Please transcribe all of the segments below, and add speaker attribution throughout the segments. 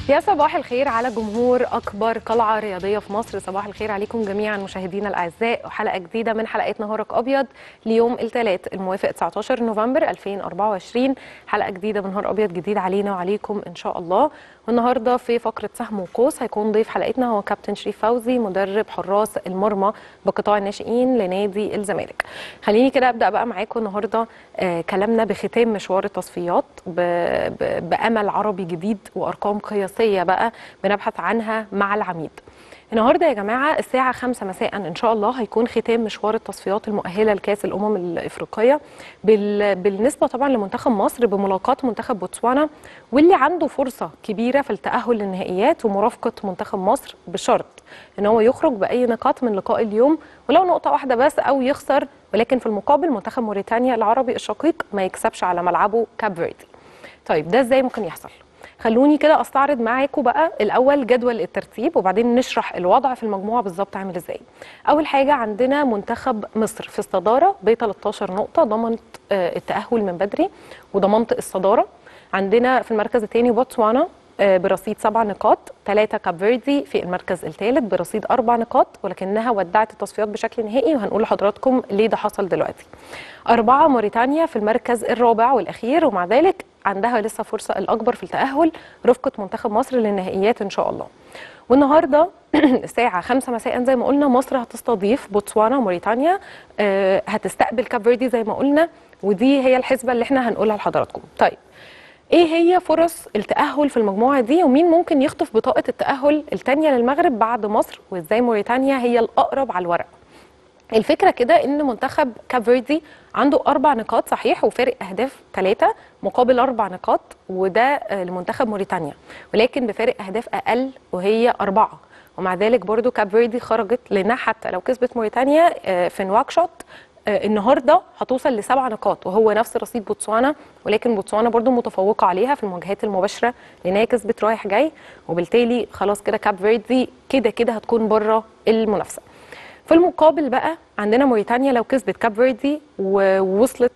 Speaker 1: يا صباح الخير على جمهور اكبر قلعه رياضيه في مصر صباح الخير عليكم جميعا مشاهدينا الاعزاء وحلقه جديده من حلقات نهارك ابيض ليوم الثلاث الموافق 19 نوفمبر 2024 حلقه جديده من نهار ابيض جديد علينا وعليكم ان شاء الله والنهارده في فقره سهم وقوس هيكون ضيف حلقتنا هو كابتن شريف فوزي مدرب حراس المرمى بقطاع الناشئين لنادي الزمالك خليني كده ابدا بقى معاكم النهارده آه كلامنا بختام مشوار التصفيات ب... ب... بامل عربي جديد وارقام قياسيه بقى بنبحث عنها مع العميد النهارده يا جماعه الساعه 5 مساء ان شاء الله هيكون ختام مشوار التصفيات المؤهله لكاس الامم الافريقيه بال... بالنسبه طبعا لمنتخب مصر بملاقاه منتخب بوتسوانا واللي عنده فرصه كبيره في التاهل للنهائيات ومرافقه منتخب مصر بشرط ان هو يخرج باي نقاط من لقاء اليوم ولو نقطه واحده بس او يخسر ولكن في المقابل منتخب موريتانيا العربي الشقيق ما يكسبش على ملعبه كاب فيردي طيب ده ازاي ممكن يحصل خلوني كده استعرض معاكم بقى الاول جدول الترتيب وبعدين نشرح الوضع في المجموعه بالظبط عامل ازاي اول حاجه عندنا منتخب مصر في الصداره ب 13 نقطه ضمنت التاهل من بدري وضمنت الصداره عندنا في المركز الثاني بوتسوانا برصيد سبع نقاط ثلاثة كاب فيردي في المركز الثالث برصيد أربع نقاط ولكنها ودعت التصفيات بشكل نهائي وهنقول لحضراتكم ليه ده حصل دلوقتي أربعة موريتانيا في المركز الرابع والأخير ومع ذلك عندها لسه فرصة الأكبر في التأهل رفقة منتخب مصر للنهائيات إن شاء الله والنهارده الساعة 5 مساء زي ما قلنا مصر هتستضيف بوتسوانا وموريتانيا أه هتستقبل كاب فيردي زي ما قلنا ودي هي الحسبة اللي احنا هنقولها لحضراتكم طيب ايه هي فرص التأهل في المجموعة دي ومين ممكن يخطف بطاقة التأهل الثانية للمغرب بعد مصر وازاي موريتانيا هي الأقرب على الورق الفكرة كده ان منتخب كاب فيردي عنده أربع نقاط صحيح وفارق أهداف ثلاثة مقابل أربع نقاط وده لمنتخب موريتانيا ولكن بفارق أهداف أقل وهي أربعة ومع ذلك برضو كاب فيردي خرجت لأنها حتى لو كسبت موريتانيا في نواكشوط النهارده هتوصل لسبع نقاط وهو نفس رصيد بوتسوانا ولكن بوتسوانا برضو متفوقه عليها في المواجهات المباشره لان هي كسبت رايح جاي وبالتالي خلاص كده كاب فيردي كده كده هتكون بره المنافسه. في المقابل بقى عندنا موريتانيا لو كسبت كاب فيردي ووصلت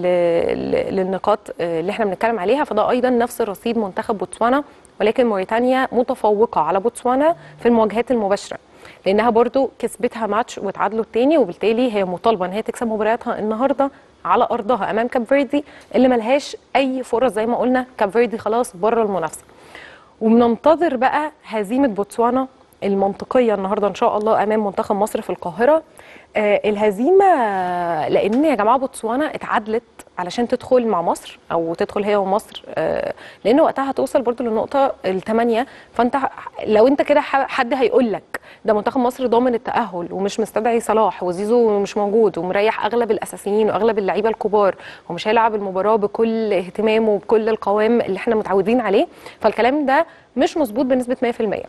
Speaker 1: للنقاط اللي احنا بنتكلم عليها فده ايضا نفس رصيد منتخب بوتسوانا ولكن موريتانيا متفوقه على بوتسوانا في المواجهات المباشره. لانها برضو كسبتها ماتش وتعادلوا التاني وبالتالي هي مطالبه ان هي تكسب مبارياتها النهارده على ارضها امام كاب فيردي اللي ملهاش اي فرص زي ما قلنا كاب فيردي خلاص بره المنافسه وبننتظر بقى هزيمه بوتسوانا المنطقيه النهارده ان شاء الله امام منتخب مصر في القاهره آه الهزيمه لان يا جماعه بوتسوانا اتعادلت علشان تدخل مع مصر او تدخل هي ومصر آه لان وقتها هتوصل برضو للنقطه الثمانيه فانت لو انت كده حد هيقول لك ده منتخب مصر ضامن التاهل ومش مستدعي صلاح وزيزو مش موجود ومريح اغلب الاساسيين واغلب اللعيبه الكبار ومش هيلعب المباراه بكل اهتمام وبكل القوام اللي احنا متعودين عليه فالكلام ده مش مظبوط بنسبه 100%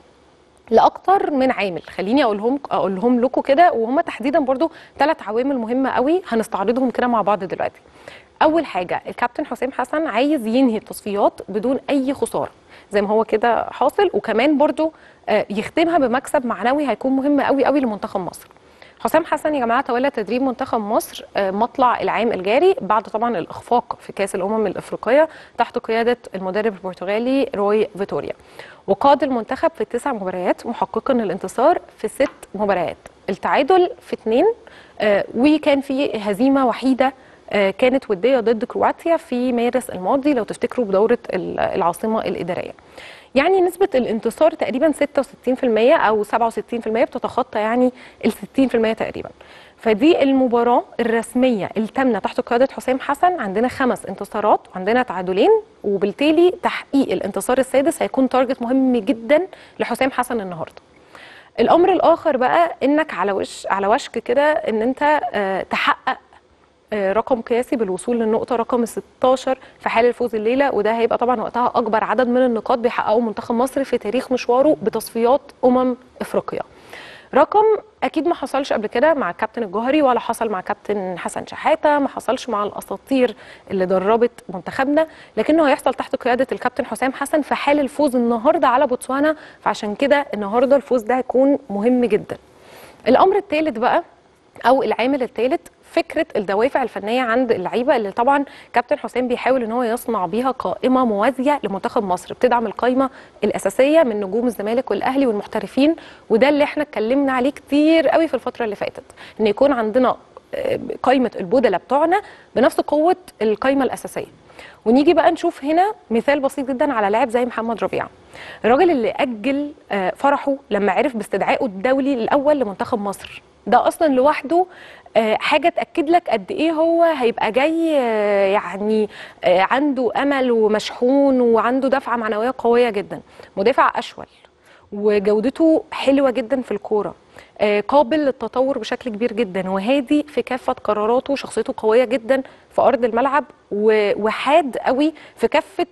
Speaker 1: لاكتر من عامل خليني اقولهم اقولهم لكم كده وهم تحديدا برضو ثلاث عوامل مهمه قوي هنستعرضهم كده مع بعض دلوقتي اول حاجه الكابتن حسام حسن عايز ينهي التصفيات بدون اي خساره زي ما هو كده حاصل وكمان برضو يختمها بمكسب معنوي هيكون مهم قوي قوي لمنتخب مصر حسام حسن يا جماعه تولى تدريب منتخب مصر مطلع العام الجاري بعد طبعا الاخفاق في كاس الامم الافريقيه تحت قياده المدرب البرتغالي روي فيتوريا وقاد المنتخب في التسع مباريات محققا الانتصار في ست مباريات التعادل في اثنين وكان في هزيمه وحيده كانت وديه ضد كرواتيا في مارس الماضي لو تفتكروا بدوره العاصمه الاداريه يعني نسبة الانتصار تقريبا 66% أو 67% بتتخطى يعني ال 60% تقريبا فدي المباراة الرسمية التامنة تحت قيادة حسام حسن عندنا خمس انتصارات وعندنا تعادلين وبالتالي تحقيق الانتصار السادس هيكون تارجت مهم جدا لحسام حسن النهارده. الأمر الآخر بقى إنك على وش على وشك كده إن أنت تحقق رقم قياسي بالوصول للنقطة رقم 16 في حال الفوز الليلة وده هيبقى طبعا وقتها أكبر عدد من النقاط بيحققه منتخب مصر في تاريخ مشواره بتصفيات أمم إفريقيا رقم اكيد ما حصلش قبل كده مع الكابتن الجوهري ولا حصل مع كابتن حسن شحاته ما حصلش مع الاساطير اللي دربت منتخبنا لكنه هيحصل تحت قياده الكابتن حسام حسن في حال الفوز النهارده على بوتسوانا فعشان كده النهارده الفوز ده هيكون مهم جدا الامر الثالث بقى او العامل الثالث فكره الدوافع الفنيه عند اللعيبه اللي طبعا كابتن حسام بيحاول ان هو يصنع بيها قائمه موازيه لمنتخب مصر بتدعم القائمه الاساسيه من نجوم الزمالك والاهلي والمحترفين وده اللي احنا اتكلمنا عليه كتير قوي في الفتره اللي فاتت ان يكون عندنا آه، قائمه البودله بتوعنا بنفس قوه القائمه الاساسيه ونيجي بقى نشوف هنا مثال بسيط جدا على لاعب زي محمد ربيعه الراجل اللي اجل آه، فرحه لما عرف باستدعائه الدولي الاول لمنتخب مصر ده اصلا لوحده آه، حاجه تاكد لك قد ايه هو هيبقى جاي آه، يعني آه، عنده امل ومشحون وعنده دفعه معنويه قويه جدا مدافع اشول وجودته حلوه جدا في الكوره آه، قابل للتطور بشكل كبير جدا وهادي في كافه قراراته شخصيته قويه جدا في ارض الملعب و- وحاد قوي في كافه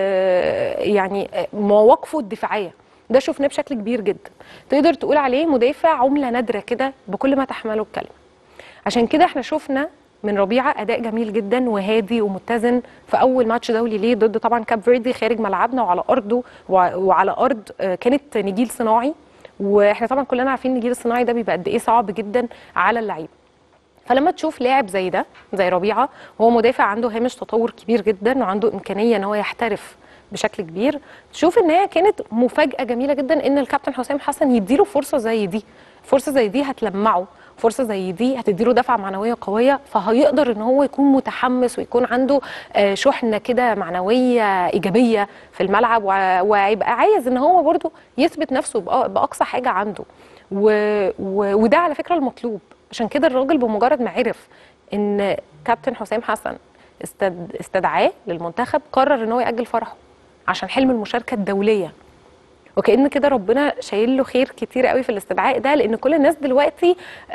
Speaker 1: آه، يعني آه، مواقفه الدفاعيه ده شفناه بشكل كبير جدا تقدر تقول عليه مدافع عمله نادره كده بكل ما تحمله الكلمه عشان كده احنا شفنا من ربيعه اداء جميل جدا وهادي ومتزن في اول ماتش دولي ليه ضد طبعا كاب فيردي خارج ملعبنا وعلى ارضه وع- وعلى ارض آه، كانت نجيل صناعي واحنا طبعا كلنا عارفين النجيل الصناعي ده بيبقى قد ايه صعب جدا على اللعيبه فلما تشوف لاعب زي ده زي ربيعه وهو مدافع عنده هامش تطور كبير جدا وعنده امكانيه ان هو يحترف بشكل كبير تشوف ان هي كانت مفاجاه جميله جدا ان الكابتن حسام حسن يديله فرصه زي دي فرصه زي دي هتلمعه فرصه زي دي هتديله دفعه معنويه قويه فهيقدر ان هو يكون متحمس ويكون عنده آه، شحنه كده معنويه ايجابيه في الملعب وع- وهيبقى عايز ان هو برضو يثبت نفسه بأ- باقصى حاجه عنده و... و... وده على فكره المطلوب عشان كده الراجل بمجرد ما عرف ان كابتن حسام حسن استد... استدعاه للمنتخب قرر ان هو ياجل فرحه عشان حلم المشاركه الدوليه وكأن كده ربنا شايل له خير كتير قوي في الاستدعاء ده لان كل الناس دلوقتي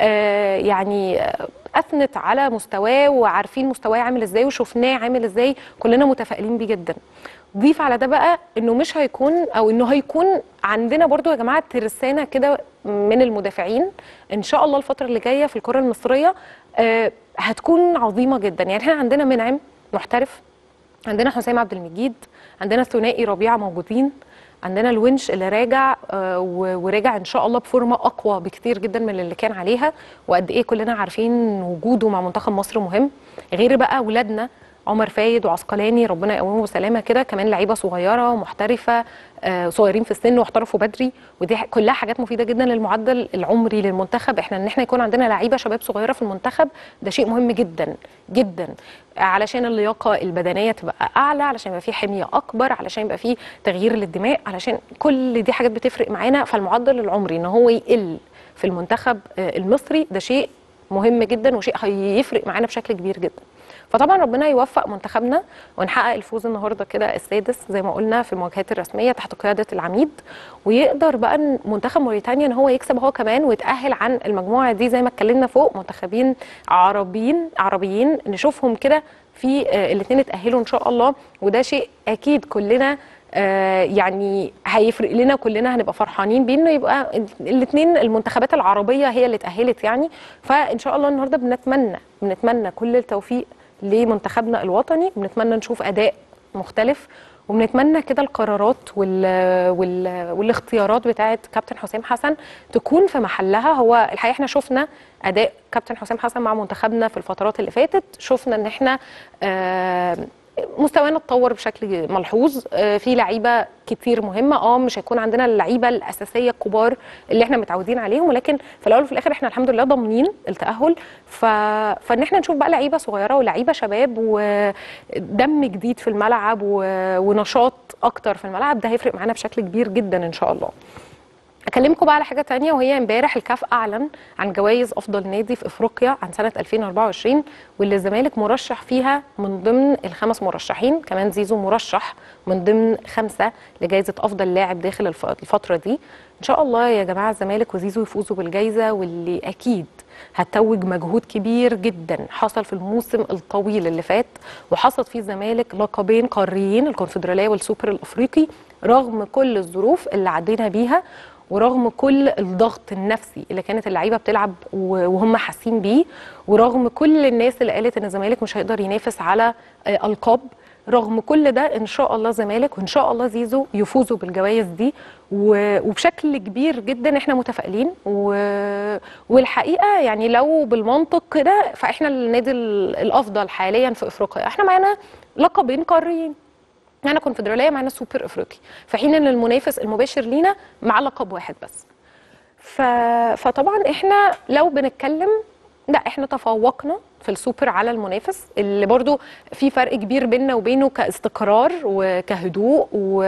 Speaker 1: آه يعني آه، اثنت على مستواه وعارفين مستواه عامل ازاي وشفناه عامل ازاي كلنا متفائلين بيه جدا ضيف على ده بقى انه مش هيكون او انه هيكون عندنا برضو يا جماعه ترسانه كده من المدافعين ان شاء الله الفتره اللي جايه في الكره المصريه آه هتكون عظيمه جدا يعني احنا عندنا منعم محترف عندنا حسام عبد المجيد عندنا ثنائي ربيعه موجودين عندنا الونش اللي راجع آه، و- وراجع ان شاء الله بفورمه اقوى بكتير جدا من اللي كان عليها وقد ايه كلنا عارفين وجوده مع منتخب مصر مهم غير بقى اولادنا عمر فايد وعسقلاني ربنا يقومهم بسلامه كده كمان لعيبه صغيره ومحترفه آه، صغيرين في السن واحترفوا بدري ودي ح- كلها حاجات مفيده جدا للمعدل العمري للمنتخب احنا ان احنا يكون عندنا لعيبه شباب صغيره في المنتخب ده شيء مهم جدا جدا علشان اللياقه البدنيه تبقى اعلى علشان يبقى في حميه اكبر علشان يبقى في تغيير للدماء علشان كل دي حاجات بتفرق معانا فالمعدل العمري ان هو يقل في المنتخب آه، المصري ده شيء مهم جدا وشيء هيفرق معانا بشكل كبير جدا فطبعا ربنا يوفق منتخبنا ونحقق الفوز النهارده كده السادس زي ما قلنا في المواجهات الرسميه تحت قياده العميد ويقدر بقى إن منتخب موريتانيا ان هو يكسب هو كمان ويتاهل عن المجموعه دي زي ما اتكلمنا فوق منتخبين عربيين عربيين نشوفهم كده في الاثنين اتاهلوا ان شاء الله وده شيء اكيد كلنا آه، يعني هيفرق لنا كلنا هنبقى فرحانين بيه انه يبقى الاثنين المنتخبات العربيه هي اللي اتاهلت يعني فان شاء الله النهارده بنتمنى بنتمنى كل التوفيق لمنتخبنا الوطني بنتمنى نشوف اداء مختلف وبنتمنى كده القرارات وال... وال... والاختيارات بتاعه كابتن حسام حسن تكون في محلها هو الحقيقه احنا شفنا اداء كابتن حسام حسن مع منتخبنا في الفترات اللي فاتت شفنا ان احنا آه مستوانا اتطور بشكل ملحوظ آه، في لعيبه كتير مهمه اه مش هيكون عندنا اللعيبه الاساسيه الكبار اللي احنا متعودين عليهم ولكن في الاول وفي الاخر احنا الحمد لله ضامنين التاهل ف... فان احنا نشوف بقى لعيبه صغيره ولعيبه شباب ودم جديد في الملعب و... ونشاط اكتر في الملعب ده هيفرق معانا بشكل كبير جدا ان شاء الله اكلمكم بقى على حاجه تانية وهي امبارح الكاف اعلن عن جوائز افضل نادي في افريقيا عن سنه 2024 واللي الزمالك مرشح فيها من ضمن الخمس مرشحين كمان زيزو مرشح من ضمن خمسه لجائزه افضل لاعب داخل الف- الفتره دي ان شاء الله يا جماعه الزمالك وزيزو يفوزوا بالجائزه واللي اكيد هتوج مجهود كبير جدا حصل في الموسم الطويل اللي فات وحصد فيه الزمالك لقبين قاريين الكونفدراليه والسوبر الافريقي رغم كل الظروف اللي عدينا بيها ورغم كل الضغط النفسي اللي كانت اللعيبه بتلعب و- وهم حاسين بيه ورغم كل الناس اللي قالت ان الزمالك مش هيقدر ينافس على آه، القاب رغم كل ده ان شاء الله الزمالك وان شاء الله زيزو يفوزوا بالجوائز دي و- وبشكل كبير جدا احنا متفائلين و... والحقيقه يعني لو بالمنطق كده فاحنا النادي ال- الافضل حاليا في افريقيا احنا معانا لقبين قاريين معانا كونفدراليه معانا سوبر افريقي في حين ان المنافس المباشر لينا مع لقب واحد بس ف... فطبعا احنا لو بنتكلم لا احنا تفوقنا في السوبر على المنافس اللي برضو في فرق كبير بيننا وبينه كاستقرار وكهدوء و...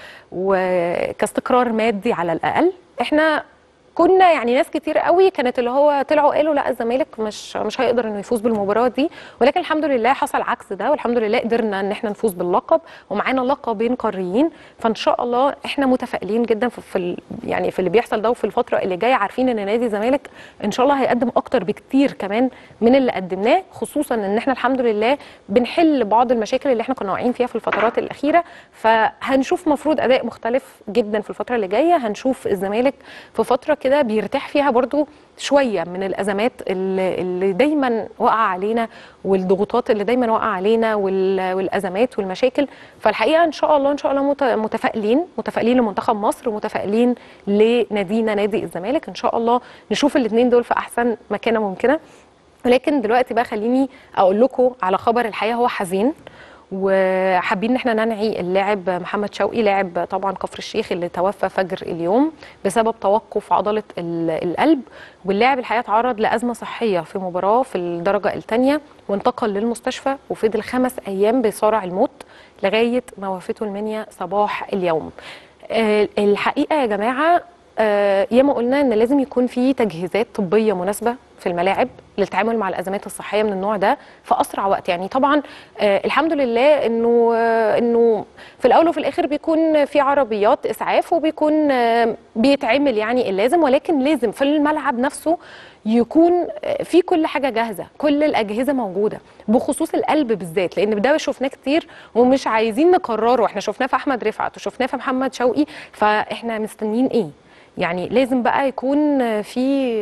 Speaker 1: وكاستقرار مادي على الاقل احنا كنا يعني ناس كتير قوي كانت اللي هو طلعوا قالوا لا الزمالك مش مش هيقدر انه يفوز بالمباراه دي ولكن الحمد لله حصل عكس ده والحمد لله قدرنا ان احنا نفوز باللقب ومعانا لقبين قاريين فان شاء الله احنا متفائلين جدا في, في ال- يعني في اللي بيحصل ده وفي الفتره اللي جايه عارفين ان نادي الزمالك ان شاء الله هيقدم اكتر بكتير كمان من اللي قدمناه خصوصا ان احنا الحمد لله بنحل بعض المشاكل اللي احنا كنا واقعين فيها في الفترات الاخيره فهنشوف مفروض اداء مختلف جدا في الفتره اللي جايه هنشوف الزمالك في فتره كده بيرتاح فيها برضو شويه من الازمات اللي, اللي دايما واقعه علينا والضغوطات اللي دايما واقعه علينا وال- والازمات والمشاكل فالحقيقه ان شاء الله ان شاء الله مت- متفائلين متفائلين لمنتخب مصر ومتفائلين لنادينا نادي الزمالك ان شاء الله نشوف الاثنين دول في احسن مكانه ممكنه ولكن دلوقتي بقى خليني اقول لكم على خبر الحقيقه هو حزين وحابين ان احنا ننعي اللاعب محمد شوقي لاعب طبعا كفر الشيخ اللي توفى فجر اليوم بسبب توقف عضله ال- القلب واللاعب الحقيقه تعرض لازمه صحيه في مباراه في الدرجه الثانيه وانتقل للمستشفى وفضل خمس ايام بيصارع الموت لغايه ما وافته المنيا صباح اليوم آه، الحقيقه يا جماعه آه، ياما قلنا ان لازم يكون في تجهيزات طبيه مناسبه في الملاعب للتعامل مع الازمات الصحيه من النوع ده في اسرع وقت يعني طبعا آه، الحمد لله انه آه، انه في الاول وفي الاخر بيكون في عربيات اسعاف وبيكون آه، بيتعمل يعني اللازم ولكن لازم في الملعب نفسه يكون آه، في كل حاجه جاهزه كل الاجهزه موجوده بخصوص القلب بالذات لان ده شفناه كتير ومش عايزين نكرره احنا شفناه في احمد رفعت وشفناه في محمد شوقي فاحنا مستنيين ايه يعني لازم بقى يكون في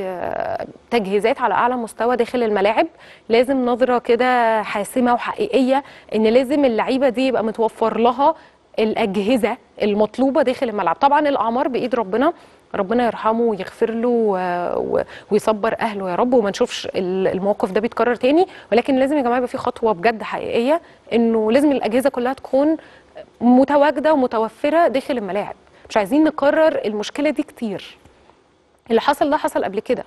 Speaker 1: تجهيزات على اعلى مستوى داخل الملاعب لازم نظره كده حاسمه وحقيقيه ان لازم اللعيبه دي يبقى متوفر لها الاجهزه المطلوبه داخل الملعب طبعا الاعمار بايد ربنا ربنا يرحمه ويغفر له و- و- ويصبر اهله يا رب وما نشوفش ال- الموقف ده بيتكرر تاني ولكن لازم يا جماعه يبقى في خطوه بجد حقيقيه انه لازم الاجهزه كلها تكون متواجده ومتوفره داخل الملاعب مش عايزين نكرر المشكله دي كتير اللي حصل ده حصل قبل كده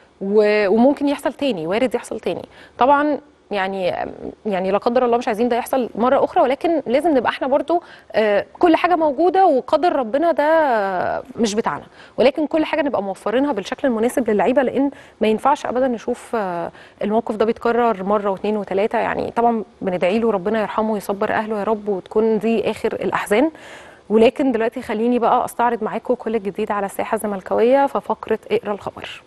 Speaker 1: و- وممكن يحصل تاني وارد يحصل تاني طبعا يعني يعني لا قدر الله مش عايزين ده يحصل مره اخرى ولكن لازم نبقى احنا برضو آه، كل حاجه موجوده وقدر ربنا ده مش بتاعنا ولكن كل حاجه نبقى موفرينها بالشكل المناسب للعيبه لان ما ينفعش ابدا نشوف آه، الموقف ده بيتكرر مره واثنين وثلاثه يعني طبعا بندعي له ربنا يرحمه ويصبر اهله يا رب وتكون دي اخر الاحزان ولكن دلوقتي خليني بقى استعرض معاكم كل الجديد على الساحه الزملكاويه في فقره اقرا الخبر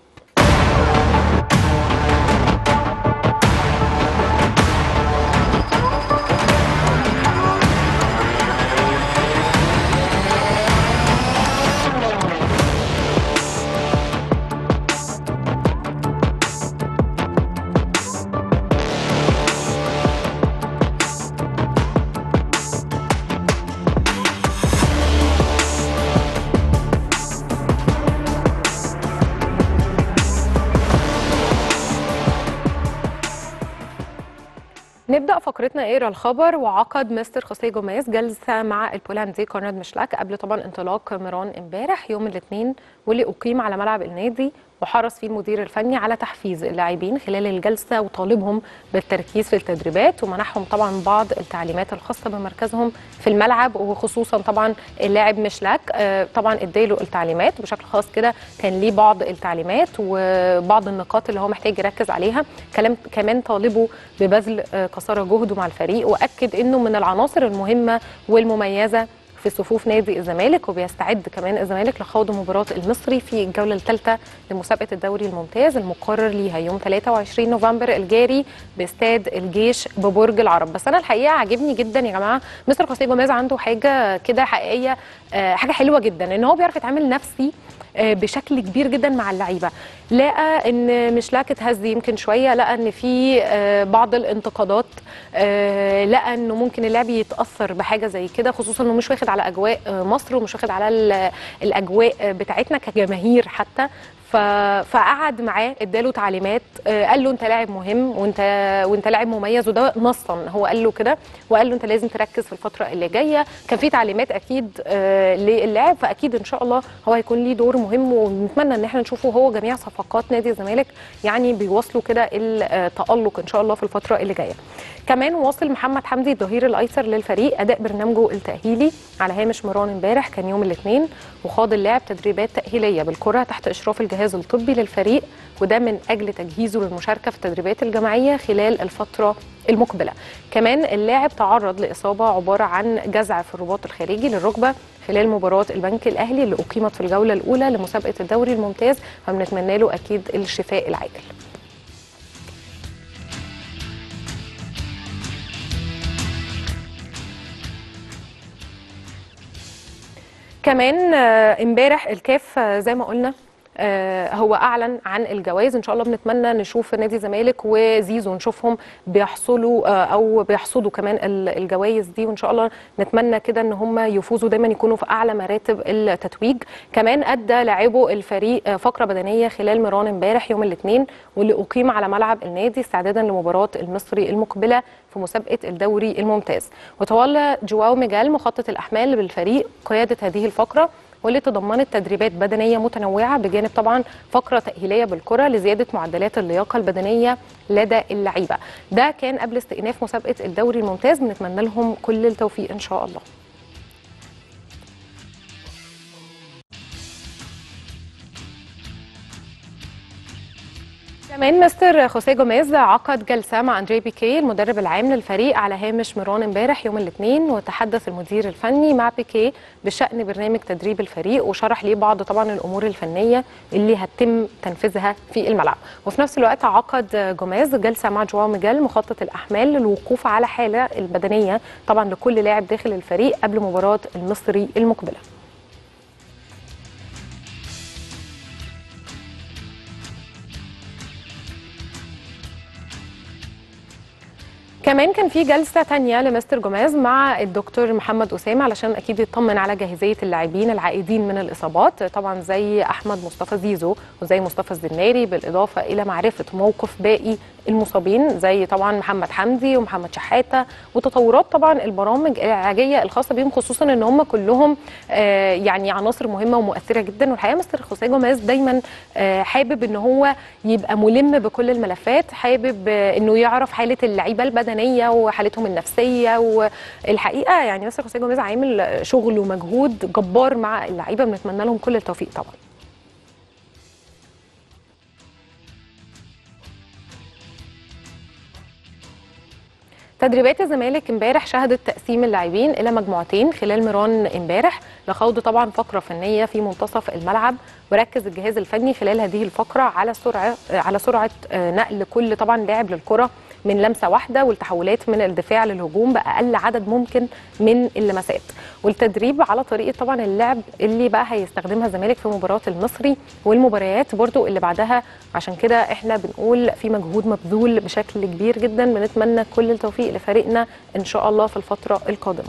Speaker 1: نبدا فقرتنا اقرا الخبر وعقد مستر خوسيه جوميز جلسه مع البولندي كونراد مشلاك قبل طبعا انطلاق ميران امبارح يوم الاثنين واللي اقيم على ملعب النادي وحرص فيه المدير الفني على تحفيز اللاعبين خلال الجلسه وطالبهم بالتركيز في التدريبات ومنحهم طبعا بعض التعليمات الخاصه بمركزهم في الملعب وخصوصا طبعا اللاعب مشلاك آه، طبعا اداله التعليمات بشكل خاص كده كان ليه بعض التعليمات وبعض النقاط اللي هو محتاج يركز عليها كلام كمان طالبه ببذل آه، قصارى جهده مع الفريق واكد انه من العناصر المهمه والمميزه في صفوف نادي الزمالك وبيستعد كمان الزمالك لخوض مباراه المصري في الجوله الثالثه لمسابقه الدوري الممتاز المقرر ليها يوم 23 نوفمبر الجاري باستاد الجيش ببرج العرب بس انا الحقيقه عاجبني جدا يا جماعه مستر خوسيه جوميز عنده حاجه كده حقيقيه آه، حاجه حلوه جدا ان هو بيعرف يتعامل نفسي آه، بشكل كبير جدا مع اللعيبه لقى ان مش لاكت هز يمكن شويه لقى ان في آه، بعض الانتقادات آه، لقى انه ممكن اللاعب يتاثر بحاجه زي كده خصوصا انه مش واخد على اجواء آه، مصر ومش واخد على ال- الاجواء آه، بتاعتنا كجماهير حتى ف... فقعد معاه اداله تعليمات آه، قال له انت لاعب مهم وانت وانت لاعب مميز وده نصا هو قال له كده وقال له انت لازم تركز في الفتره اللي جايه كان في تعليمات اكيد آه، للاعب فاكيد ان شاء الله هو هيكون ليه دور مهم ونتمنى ان احنا نشوفه هو جميع صفقات نادي الزمالك يعني بيواصلوا كده التالق ان شاء الله في الفتره اللي جايه كمان واصل محمد حمدي الظهير الايسر للفريق اداء برنامجه التاهيلي على هامش مران امبارح كان يوم الاثنين وخاض اللاعب تدريبات تاهيليه بالكره تحت اشراف الجهاز الطبي للفريق وده من اجل تجهيزه للمشاركه في التدريبات الجماعيه خلال الفتره المقبله كمان اللاعب تعرض لاصابه عباره عن جزع في الرباط الخارجي للركبه خلال مباراه البنك الاهلي اللي اقيمت في الجوله الاولى لمسابقه الدوري الممتاز فبنتمنى له اكيد الشفاء العاجل كمان آه، امبارح الكاف آه، زي ما قلنا آه، هو اعلن عن الجوائز ان شاء الله بنتمنى نشوف نادي الزمالك وزيزو نشوفهم بيحصلوا آه، او بيحصدوا كمان ال- الجوائز دي وان شاء الله نتمنى كده ان هم يفوزوا دايما يكونوا في اعلى مراتب التتويج كمان ادى لاعبو الفريق آه، فقره بدنيه خلال ميران امبارح يوم الاثنين واللي اقيم على ملعب النادي استعدادا لمباراه المصري المقبله في مسابقه الدوري الممتاز وتولى جواو ميجال مخطط الاحمال بالفريق قياده هذه الفقره واللي تضمنت تدريبات بدنيه متنوعه بجانب طبعا فقره تاهيليه بالكره لزياده معدلات اللياقه البدنيه لدى اللعيبه ده كان قبل استئناف مسابقه الدوري الممتاز بنتمنى لهم كل التوفيق ان شاء الله كمان مستر خوسيه جوميز عقد جلسه مع اندري بيكي المدرب العام للفريق على هامش ميران امبارح يوم الاثنين وتحدث المدير الفني مع بيكي بشان برنامج تدريب الفريق وشرح ليه بعض طبعا الامور الفنيه اللي هتم تنفيذها في الملعب وفي نفس الوقت عقد جوميز جلسه مع جواو ميجال مخطط الاحمال للوقوف على حاله البدنيه طبعا لكل لاعب داخل الفريق قبل مباراه المصري المقبله كمان كان في جلسه تانية لمستر جوميز مع الدكتور محمد اسامه علشان اكيد يطمن على جاهزيه اللاعبين العائدين من الاصابات طبعا زي احمد مصطفى زيزو وزي مصطفى الزناري بالاضافه الى معرفه موقف باقي المصابين زي طبعا محمد حمدي ومحمد شحاته وتطورات طبعا البرامج العلاجيه الخاصه بيهم خصوصا ان هم كلهم آه، يعني عناصر مهمه ومؤثره جدا والحقيقه مستر خوسيه جوميز دايما آه، حابب ان هو يبقى ملم بكل الملفات حابب آه، انه يعرف حاله اللعيبه البدنيه وحالتهم النفسيه والحقيقه يعني مستر خوسيه جوميز عامل شغل ومجهود جبار مع اللعيبه بنتمنى لهم كل التوفيق طبعا تدريبات الزمالك امبارح شهدت تقسيم اللاعبين الى مجموعتين خلال ميران امبارح لخوض طبعا فقره فنيه في منتصف الملعب وركز الجهاز الفني خلال هذه الفقره على سرعه على سرعه آه، نقل كل طبعا لاعب للكره من لمسه واحده والتحولات من الدفاع للهجوم باقل عدد ممكن من اللمسات والتدريب على طريقه طبعا اللعب اللي بقى هيستخدمها الزمالك في مباراه المصري والمباريات برضو اللي بعدها عشان كده احنا بنقول في مجهود مبذول بشكل كبير جدا بنتمنى كل التوفيق لفريقنا ان شاء الله في الفتره القادمه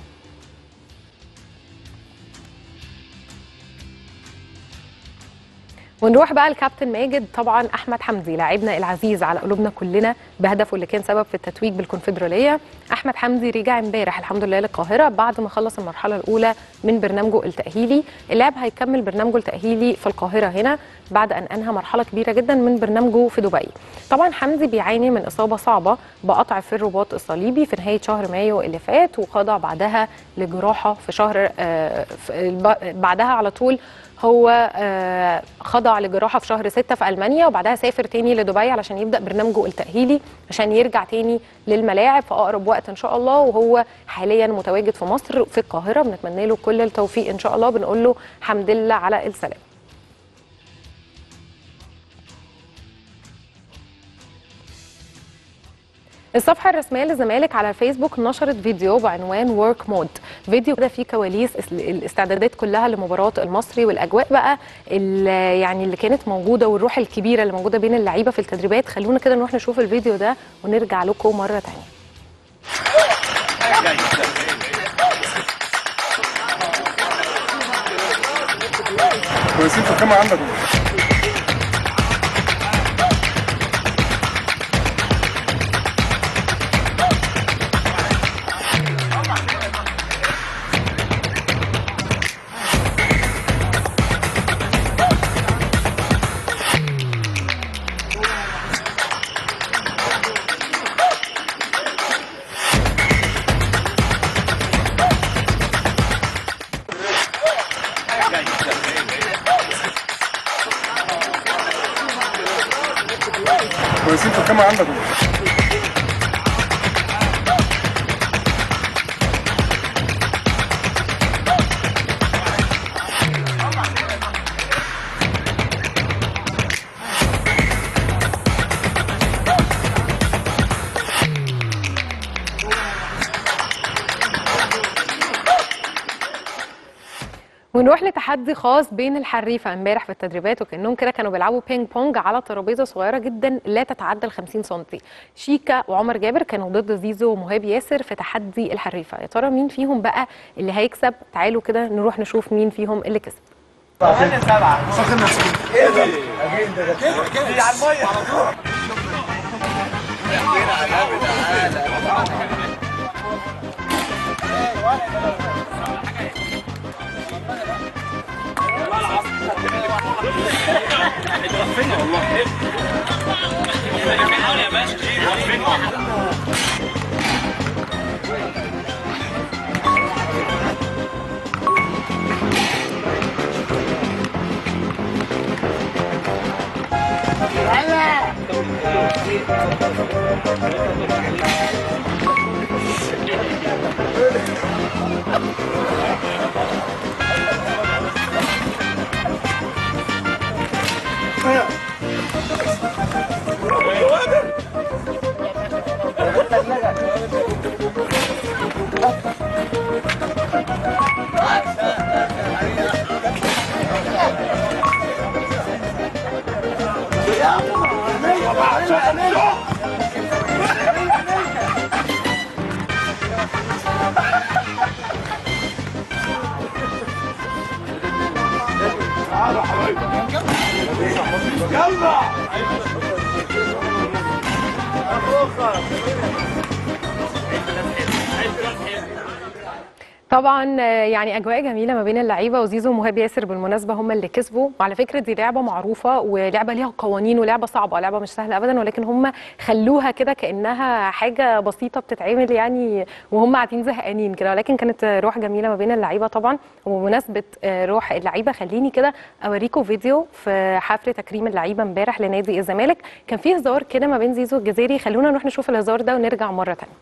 Speaker 1: ونروح بقى لكابتن ماجد طبعا احمد حمدي لاعبنا العزيز على قلوبنا كلنا بهدفه اللي كان سبب في التتويج بالكونفدراليه احمد حمدي رجع امبارح الحمد لله للقاهره بعد ما خلص المرحله الاولى من برنامجه التاهيلي اللاعب هيكمل برنامجه التاهيلي في القاهره هنا بعد ان انهى مرحله كبيره جدا من برنامجه في دبي طبعا حمدي بيعاني من اصابه صعبه بقطع في الرباط الصليبي في نهايه شهر مايو اللي فات وخضع بعدها لجراحه في شهر آه، في- الب- بعدها على طول هو آه، خضع لجراحه في شهر 6 في المانيا وبعدها سافر تاني لدبي علشان يبدا برنامجه التاهيلي عشان يرجع تاني للملاعب في اقرب وقت ان شاء الله وهو حاليا متواجد في مصر في القاهره بنتمنى له كل التوفيق ان شاء الله بنقول له حمد لله على السلامه الصفحة الرسمية للزمالك على الفيسبوك نشرت فيديو بعنوان ورك مود فيديو كده فيه كواليس اس- الاستعدادات كلها لمباراة المصري والأجواء بقى ال- يعني اللي كانت موجودة والروح الكبيرة اللي موجودة بين اللعيبة في التدريبات خلونا كده نروح نشوف الفيديو ده ونرجع لكم مرة تانية
Speaker 2: كويسين في الخامة عندك كويسين في الخامة عندك
Speaker 1: ونروح لتحدي خاص بين الحريفه امبارح في التدريبات وكانهم كده كانوا بيلعبوا بينج بونج على ترابيزه صغيره جدا لا تتعدى ال 50 سم شيكا وعمر جابر كانوا ضد زيزو ومهاب ياسر في تحدي الحريفه يا ترى مين فيهم بقى اللي هيكسب تعالوا كده نروح نشوف مين فيهم اللي كسب طبعا آه، يعني اجواء جميله ما بين اللعيبه وزيزو ومهاب ياسر بالمناسبه هم اللي كسبوا وعلى فكره دي لعبه معروفه ولعبه ليها قوانين ولعبه صعبه لعبه مش سهله ابدا ولكن هم خلوها كده كانها حاجه بسيطه بتتعمل يعني وهم قاعدين زهقانين كده ولكن كانت آه، روح جميله ما بين اللعيبه طبعا وبمناسبه آه، روح اللعيبه خليني كده اوريكم فيديو في حفل تكريم اللعيبه امبارح لنادي الزمالك كان فيه هزار كده ما بين زيزو والجزيري خلونا نروح نشوف الهزار ده ونرجع مره ثانيه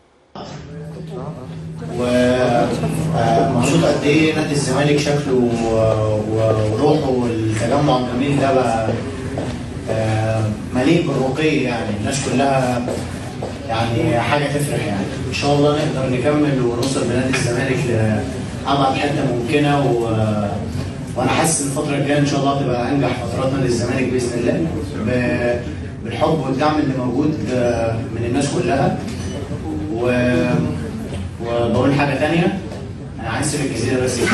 Speaker 3: ومبسوط قد ايه نادي الزمالك شكله و- و- وروحه والتجمع الجميل ده بقى آه، مليء بالرقي يعني الناس كلها يعني حاجه تفرح يعني ان شاء الله نقدر نكمل ونوصل بنادي الزمالك لابعد حته ممكنه و وانا حاسس ان الفتره الجايه ان شاء الله هتبقى انجح فترات نادي الزمالك باذن الله ب- بالحب والدعم اللي موجود آه، من الناس كلها و وبقول حاجه تانية انا عايز اسيب الجزيره بس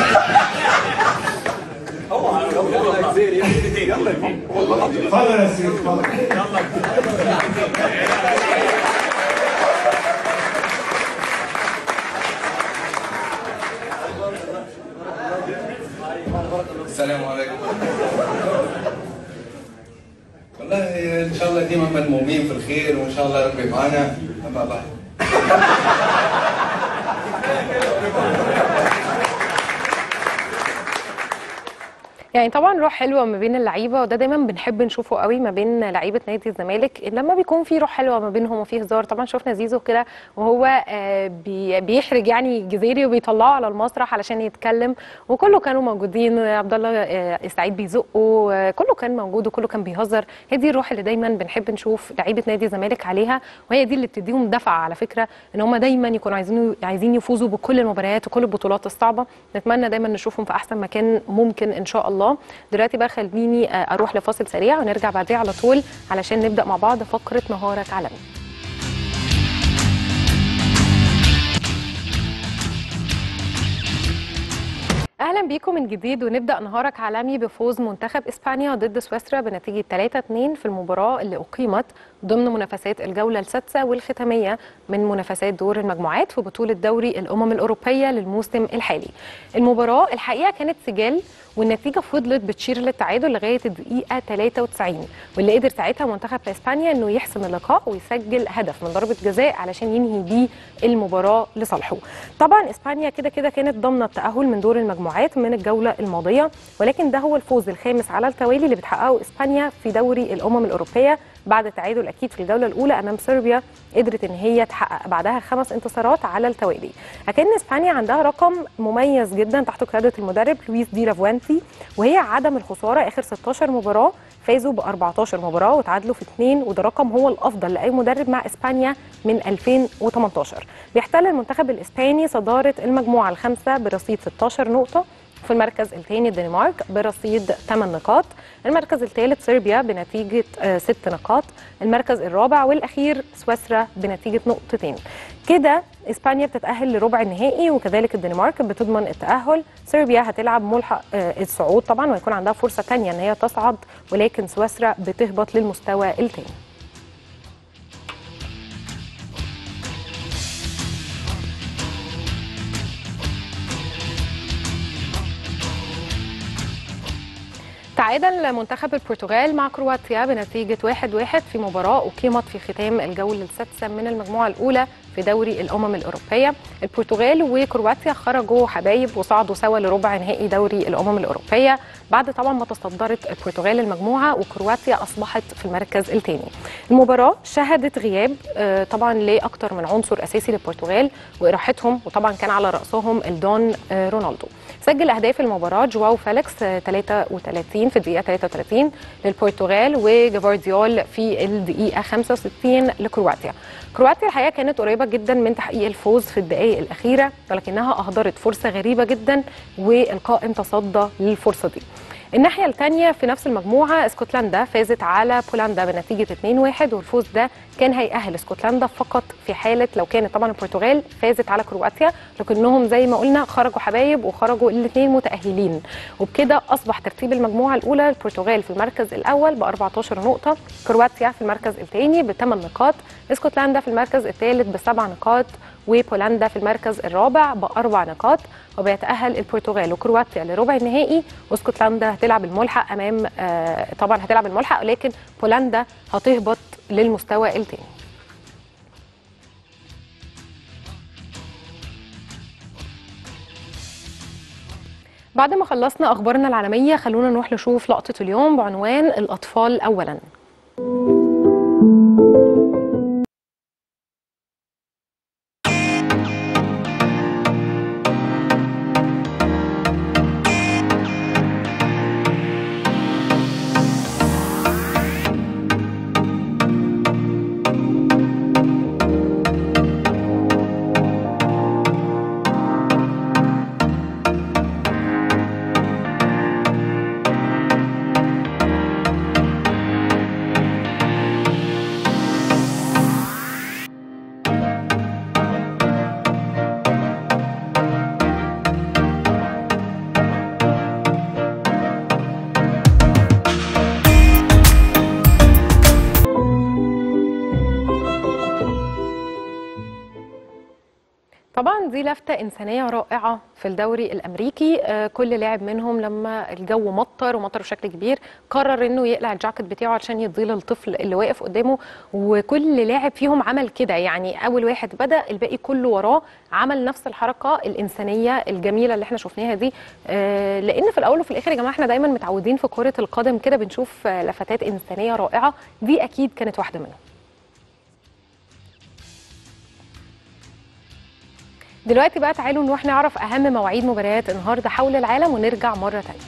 Speaker 3: اتفضل يا سيدي اتفضل
Speaker 4: السلام عليكم والله ان شاء الله ديما ملمومين في الخير وان شاء الله ربي معانا اما بعد
Speaker 1: يعني طبعا روح حلوه ما بين اللعيبه وده دايما بنحب نشوفه قوي ما بين لعيبه نادي الزمالك لما بيكون في روح حلوه ما بينهم وفي هزار طبعا شفنا زيزو كده وهو آه، بي- بيحرج يعني جزيري وبيطلعه على المسرح علشان يتكلم وكله كانوا موجودين عبد الله آه، سعيد بيزقه آه، كله كان موجود وكله كان بيهزر هي دي الروح اللي دايما بنحب نشوف لعيبه نادي الزمالك عليها وهي دي اللي بتديهم دفعه على فكره ان هم دايما يكونوا عايزين عايزين يفوزوا بكل المباريات وكل البطولات الصعبه نتمنى دايما نشوفهم في احسن مكان ممكن ان شاء الله دلوقتي بقى خليني آه، اروح لفاصل سريع ونرجع بعديه على طول علشان نبدا مع بعض فقره نهارك عالمي اهلا بيكم من جديد ونبدا نهارك عالمي بفوز منتخب اسبانيا ضد سويسرا بنتيجه 3-2 في المباراه اللي اقيمت ضمن منافسات الجوله السادسه والختاميه من منافسات دور المجموعات في بطوله دوري الامم الاوروبيه للموسم الحالي. المباراه الحقيقه كانت سجال والنتيجه فضلت بتشير للتعادل لغايه الدقيقه 93 واللي قدر ساعتها منتخب اسبانيا انه يحسم اللقاء ويسجل هدف من ضربه جزاء علشان ينهي بيه المباراه لصالحه. طبعا اسبانيا كده كده كانت ضامنه التاهل من دور المجموعات من الجوله الماضيه ولكن ده هو الفوز الخامس على التوالي اللي بتحققه اسبانيا في دوري الامم الاوروبيه بعد تعادل اكيد في الجوله الاولى امام صربيا قدرت ان هي تحقق بعدها خمس انتصارات على التوالي لكن اسبانيا عندها رقم مميز جدا تحت قياده المدرب لويس دي لافوانتي وهي عدم الخساره اخر 16 مباراه فازوا ب 14 مباراه وتعادلوا في اثنين وده رقم هو الافضل لاي مدرب مع اسبانيا من 2018 بيحتل المنتخب الاسباني صداره المجموعه الخامسه برصيد 16 نقطه في المركز الثاني الدنمارك برصيد 8 نقاط المركز الثالث صربيا بنتيجة 6 نقاط المركز الرابع والأخير سويسرا بنتيجة نقطتين كده إسبانيا بتتأهل لربع النهائي وكذلك الدنمارك بتضمن التأهل صربيا هتلعب ملحق آه، الصعود طبعا ويكون عندها فرصة تانية إن هي تصعد ولكن سويسرا بتهبط للمستوى الثاني تعادل منتخب البرتغال مع كرواتيا بنتيجة 1-1 في مباراة أقيمت في ختام الجولة السادسة من المجموعة الأولى في دوري الأمم الأوروبية البرتغال وكرواتيا خرجوا حبايب وصعدوا سوا لربع نهائي دوري الأمم الأوروبية بعد طبعا ما تصدرت البرتغال المجموعة وكرواتيا أصبحت في المركز الثاني المباراة شهدت غياب آه، طبعا لأكثر من عنصر أساسي للبرتغال وإراحتهم وطبعا كان على رأسهم الدون آه، رونالدو سجل أهداف المباراة جواو فيليكس آه، 33 في الدقيقة 33 للبرتغال وجافارديول في الدقيقة 65 لكرواتيا كرواتيا الحقيقة كانت قريبة جدا من تحقيق الفوز في الدقائق الأخيرة ولكنها أهدرت فرصة غريبة جدا والقائم تصدى للفرصة دي الناحية الثانية في نفس المجموعة اسكتلندا فازت على بولندا بنتيجة 2-1 والفوز ده كان هيأهل اسكتلندا فقط في حالة لو كانت طبعا البرتغال فازت على كرواتيا لكنهم زي ما قلنا خرجوا حبايب وخرجوا الاثنين متأهلين وبكده أصبح ترتيب المجموعة الأولى البرتغال في المركز الأول ب 14 نقطة كرواتيا في المركز الثاني ب 8 نقاط اسكتلندا في المركز الثالث بسبع نقاط وبولندا في المركز الرابع بأربع نقاط وبيتأهل البرتغال وكرواتيا لربع النهائي واسكتلندا هتلعب الملحق أمام آه طبعا هتلعب الملحق لكن بولندا هتهبط للمستوى الثاني بعد ما خلصنا أخبارنا العالمية خلونا نروح نشوف لقطة اليوم بعنوان الأطفال أولاً دي لفتة إنسانية رائعة في الدوري الأمريكي آه، كل لاعب منهم لما الجو مطر ومطر بشكل كبير قرر إنه يقلع الجاكيت بتاعه عشان يديه للطفل اللي واقف قدامه وكل لاعب فيهم عمل كده يعني أول واحد بدأ الباقي كله وراه عمل نفس الحركة الإنسانية الجميلة اللي احنا شفناها دي آه، لأن في الأول وفي الآخر يا جماعة احنا دايما متعودين في كرة القدم كده بنشوف آه، لفتات إنسانية رائعة دي أكيد كانت واحدة منهم دلوقتي بقى تعالوا نروح نعرف اهم مواعيد مباريات النهارده حول العالم ونرجع مره تانية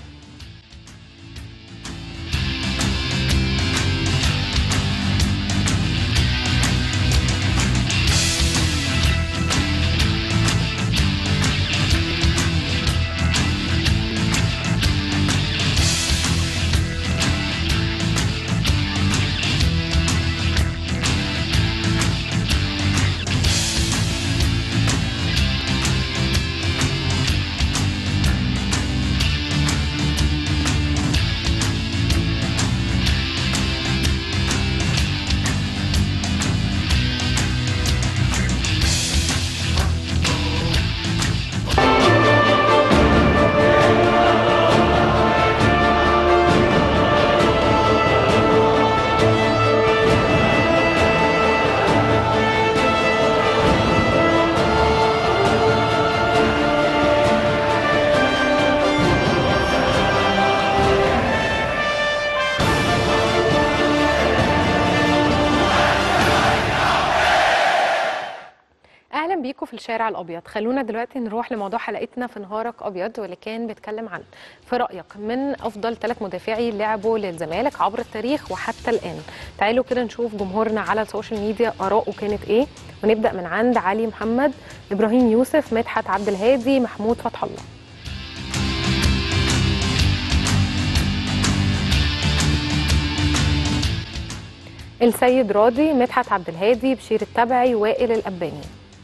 Speaker 1: اهلا بيكم في الشارع الابيض خلونا دلوقتي نروح لموضوع حلقتنا في نهارك ابيض واللي كان بيتكلم عن في رايك من افضل ثلاث مدافعي لعبوا للزمالك عبر التاريخ وحتى الان تعالوا كده نشوف جمهورنا على السوشيال ميديا اراءه كانت ايه ونبدا من عند علي محمد ابراهيم يوسف مدحت عبد الهادي محمود فتح الله السيد راضي مدحت عبد الهادي بشير التبعي وائل الاباني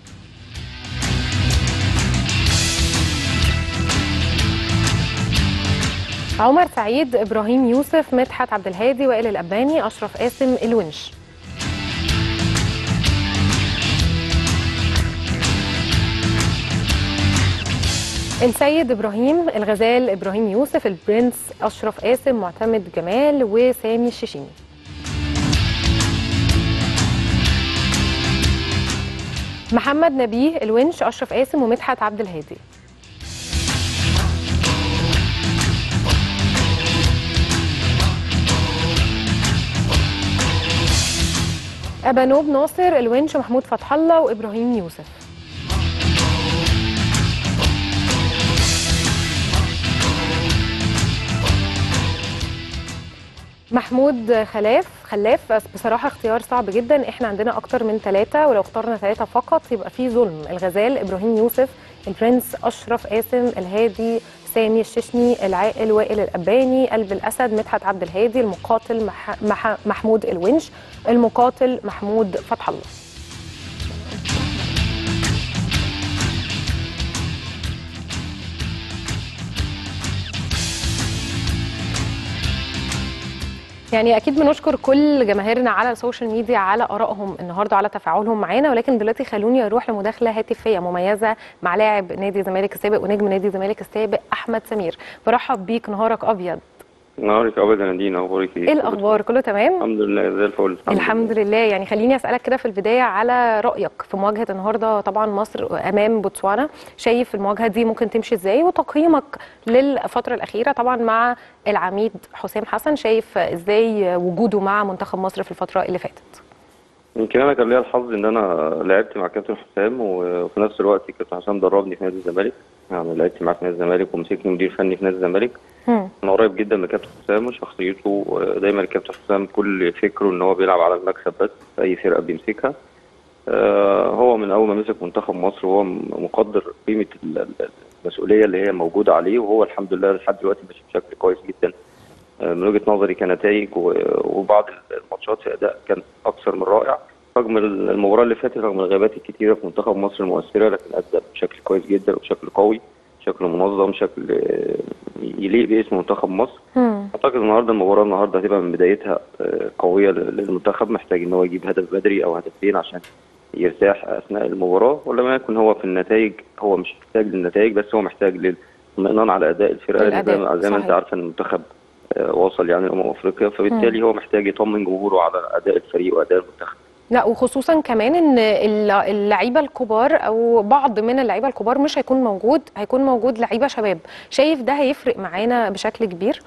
Speaker 1: عمر سعيد ابراهيم يوسف مدحت عبد الهادي وائل الاباني اشرف قاسم الونش السيد ابراهيم الغزال ابراهيم يوسف البرنس اشرف قاسم معتمد جمال وسامي الشيشيني محمد نبيه الونش اشرف قاسم ومدحت عبد الهادي ابانوب ناصر الونش محمود فتح الله وابراهيم يوسف محمود خلاف خلاف بس بصراحة اختيار صعب جدا احنا عندنا اكتر من ثلاثة ولو اخترنا ثلاثة فقط يبقى في ظلم الغزال ابراهيم يوسف البرنس اشرف قاسم الهادي سامي الششني العاقل وائل الاباني قلب الاسد مدحت عبد الهادي المقاتل مح... مح... محمود الونش المقاتل محمود فتح الله يعني اكيد بنشكر كل جماهيرنا على السوشيال ميديا على ارائهم النهارده على تفاعلهم معانا ولكن دلوقتي خلوني اروح لمداخله هاتفيه مميزه مع لاعب نادي الزمالك السابق ونجم نادي الزمالك السابق احمد سمير برحب بيك نهارك ابيض
Speaker 5: نهارك ابدا يا نادين اخبارك ايه؟
Speaker 1: ايه الاخبار كله تمام
Speaker 5: الحمد لله زي الفل
Speaker 1: الحمد لله يعني خليني اسالك كده في البدايه على رايك في مواجهه النهارده طبعا مصر امام بوتسوانا شايف المواجهه دي ممكن تمشي ازاي وتقييمك للفتره الاخيره طبعا مع العميد حسام حسن شايف ازاي وجوده مع منتخب مصر في الفتره اللي فاتت
Speaker 5: يمكن انا كان ليا الحظ ان انا لعبت مع كابتن حسام وفي نفس الوقت كابتن حسام دربني في نادي الزمالك يعني لعبت معاه في نادي الزمالك ومسكني مدير فني في نادي الزمالك
Speaker 1: مم.
Speaker 5: انا قريب جدا من كابتن حسام وشخصيته دايما الكابتن حسام كل فكره ان هو بيلعب على المكسب بس في اي فرقه بيمسكها آه، هو من اول ما مسك منتخب مصر وهو مقدر قيمه ال- ال- المسؤوليه اللي هي موجوده عليه وهو الحمد لله لحد دلوقتي ماشي بشكل كويس جدا آه، من وجهه نظري كنتائج و- وبعض الماتشات في اداء كان اكثر من رائع رغم المباراه اللي فاتت رغم الغيابات الكتيره في منتخب مصر المؤثره لكن ادى بشكل كويس جدا وبشكل قوي بشكل منظم بشكل آه، يليق باسم منتخب مصر
Speaker 1: مم.
Speaker 5: اعتقد النهارده المباراه النهارده هتبقى من بدايتها آه، قويه لل- للمنتخب محتاج ان هو يجيب هدف بدري او هدفين عشان يرتاح اثناء المباراه ولما يكن هو في النتائج هو مش محتاج للنتائج بس هو محتاج للاطمئنان على اداء الفرقه لأن زي
Speaker 1: الأداء،
Speaker 5: ما- زي ما انت
Speaker 1: صحيح.
Speaker 5: عارفه ان المنتخب آه، وصل يعني امم افريقيا فبالتالي هو محتاج يطمن جمهوره على اداء الفريق واداء المنتخب
Speaker 1: لا وخصوصا كمان ان الل- اللعيبه الكبار او بعض من اللعيبه الكبار مش هيكون موجود هيكون موجود لعيبه شباب شايف ده هيفرق معانا بشكل كبير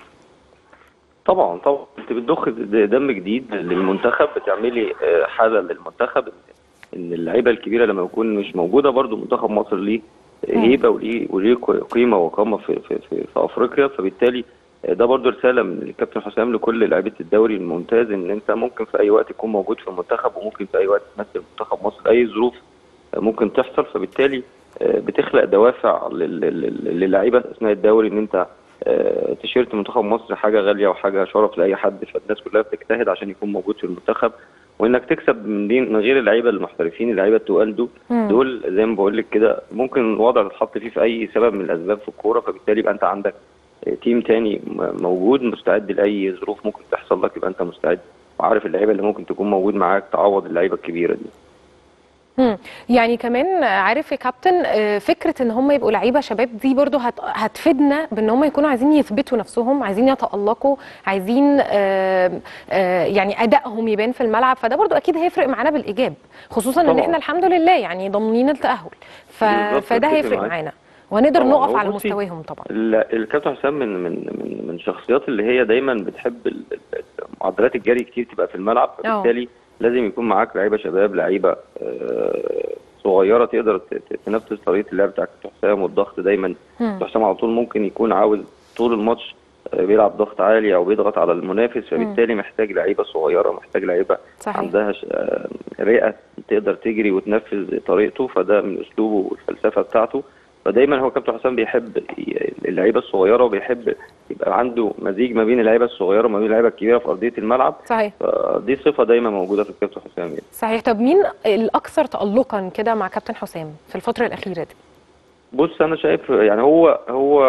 Speaker 5: طبعا طبعا انت بتضخ دم جديد للمنتخب بتعملي آه، حاله للمنتخب ان اللعيبه الكبيره لما يكون مش موجوده برضو منتخب مصر ليه هيبه وليه وليه قيمه وقامه في في في, في افريقيا فبالتالي آه، ده برضو رساله من الكابتن حسام لكل لعيبه الدوري الممتاز ان انت ممكن في اي وقت تكون موجود في المنتخب وممكن في اي وقت تمثل منتخب مصر اي ظروف آه، ممكن تحصل فبالتالي آه، بتخلق دوافع لل- لل- للعيبه اثناء الدوري ان انت آه، تيشيرت منتخب مصر حاجه غاليه وحاجه شرف لاي حد فالناس كلها بتجتهد عشان يكون موجود في المنتخب وانك تكسب من دي من غير اللعيبه المحترفين اللعيبه التقال دول
Speaker 1: مم.
Speaker 5: دول زي ما بقول لك كده ممكن الوضع تتحط فيه في اي سبب من الاسباب في الكوره فبالتالي يبقى انت عندك آه، تيم تاني م- موجود مستعد لاي ظروف ممكن تحصل لك يبقى انت مستعد وعارف اللعيبه اللي ممكن تكون موجود معاك تعوض اللعيبه الكبيره دي
Speaker 1: مم. يعني كمان عارف يا كابتن آه، فكره ان هم يبقوا لعيبه شباب دي برضو هت... هتفيدنا بان هم يكونوا عايزين يثبتوا نفسهم عايزين يتالقوا عايزين آه، آه، يعني ادائهم يبان في الملعب فده برضو اكيد هيفرق معانا بالايجاب خصوصا ان
Speaker 5: طبعا.
Speaker 1: احنا الحمد لله يعني ضامنين التاهل ف...
Speaker 5: بالظبط،
Speaker 1: فده
Speaker 5: أتفق
Speaker 1: هيفرق
Speaker 5: معاك.
Speaker 1: معانا وهنقدر
Speaker 5: طبعا،
Speaker 1: نقف
Speaker 5: هو
Speaker 1: على
Speaker 5: بصي،
Speaker 1: مستواهم طبعا
Speaker 5: ال- الكابتن حسام من من من من الشخصيات اللي هي دايما بتحب ال- ال- معدلات الجري كتير تبقى في الملعب فبالتالي لازم يكون معاك لعيبه شباب لعيبه آه، صغيره تقدر ت- ت- تنفذ طريقه اللعب بتاع كابتن حسام والضغط دايما
Speaker 1: مم.
Speaker 5: كابتن حسام على طول ممكن يكون عاوز طول الماتش آه، بيلعب ضغط عالي او بيضغط على المنافس فبالتالي محتاج لعيبه صغيره محتاج لعيبه
Speaker 1: صحيح
Speaker 5: عندها ش- آه، رئه تقدر تجري وتنفذ طريقته فده من اسلوبه والفلسفه بتاعته فدايما هو كابتن حسام بيحب ي- اللعيبه الصغيره وبيحب يبقى عنده مزيج ما بين اللعيبه الصغيره وما بين اللعيبه الكبيره في ارضيه الملعب
Speaker 1: صحيح
Speaker 5: فدي صفه دايما موجوده في الكابتن حسام يعني.
Speaker 1: صحيح طب مين الاكثر تالقا كده مع كابتن حسام في الفتره الاخيره دي
Speaker 5: بص انا شايف يعني هو هو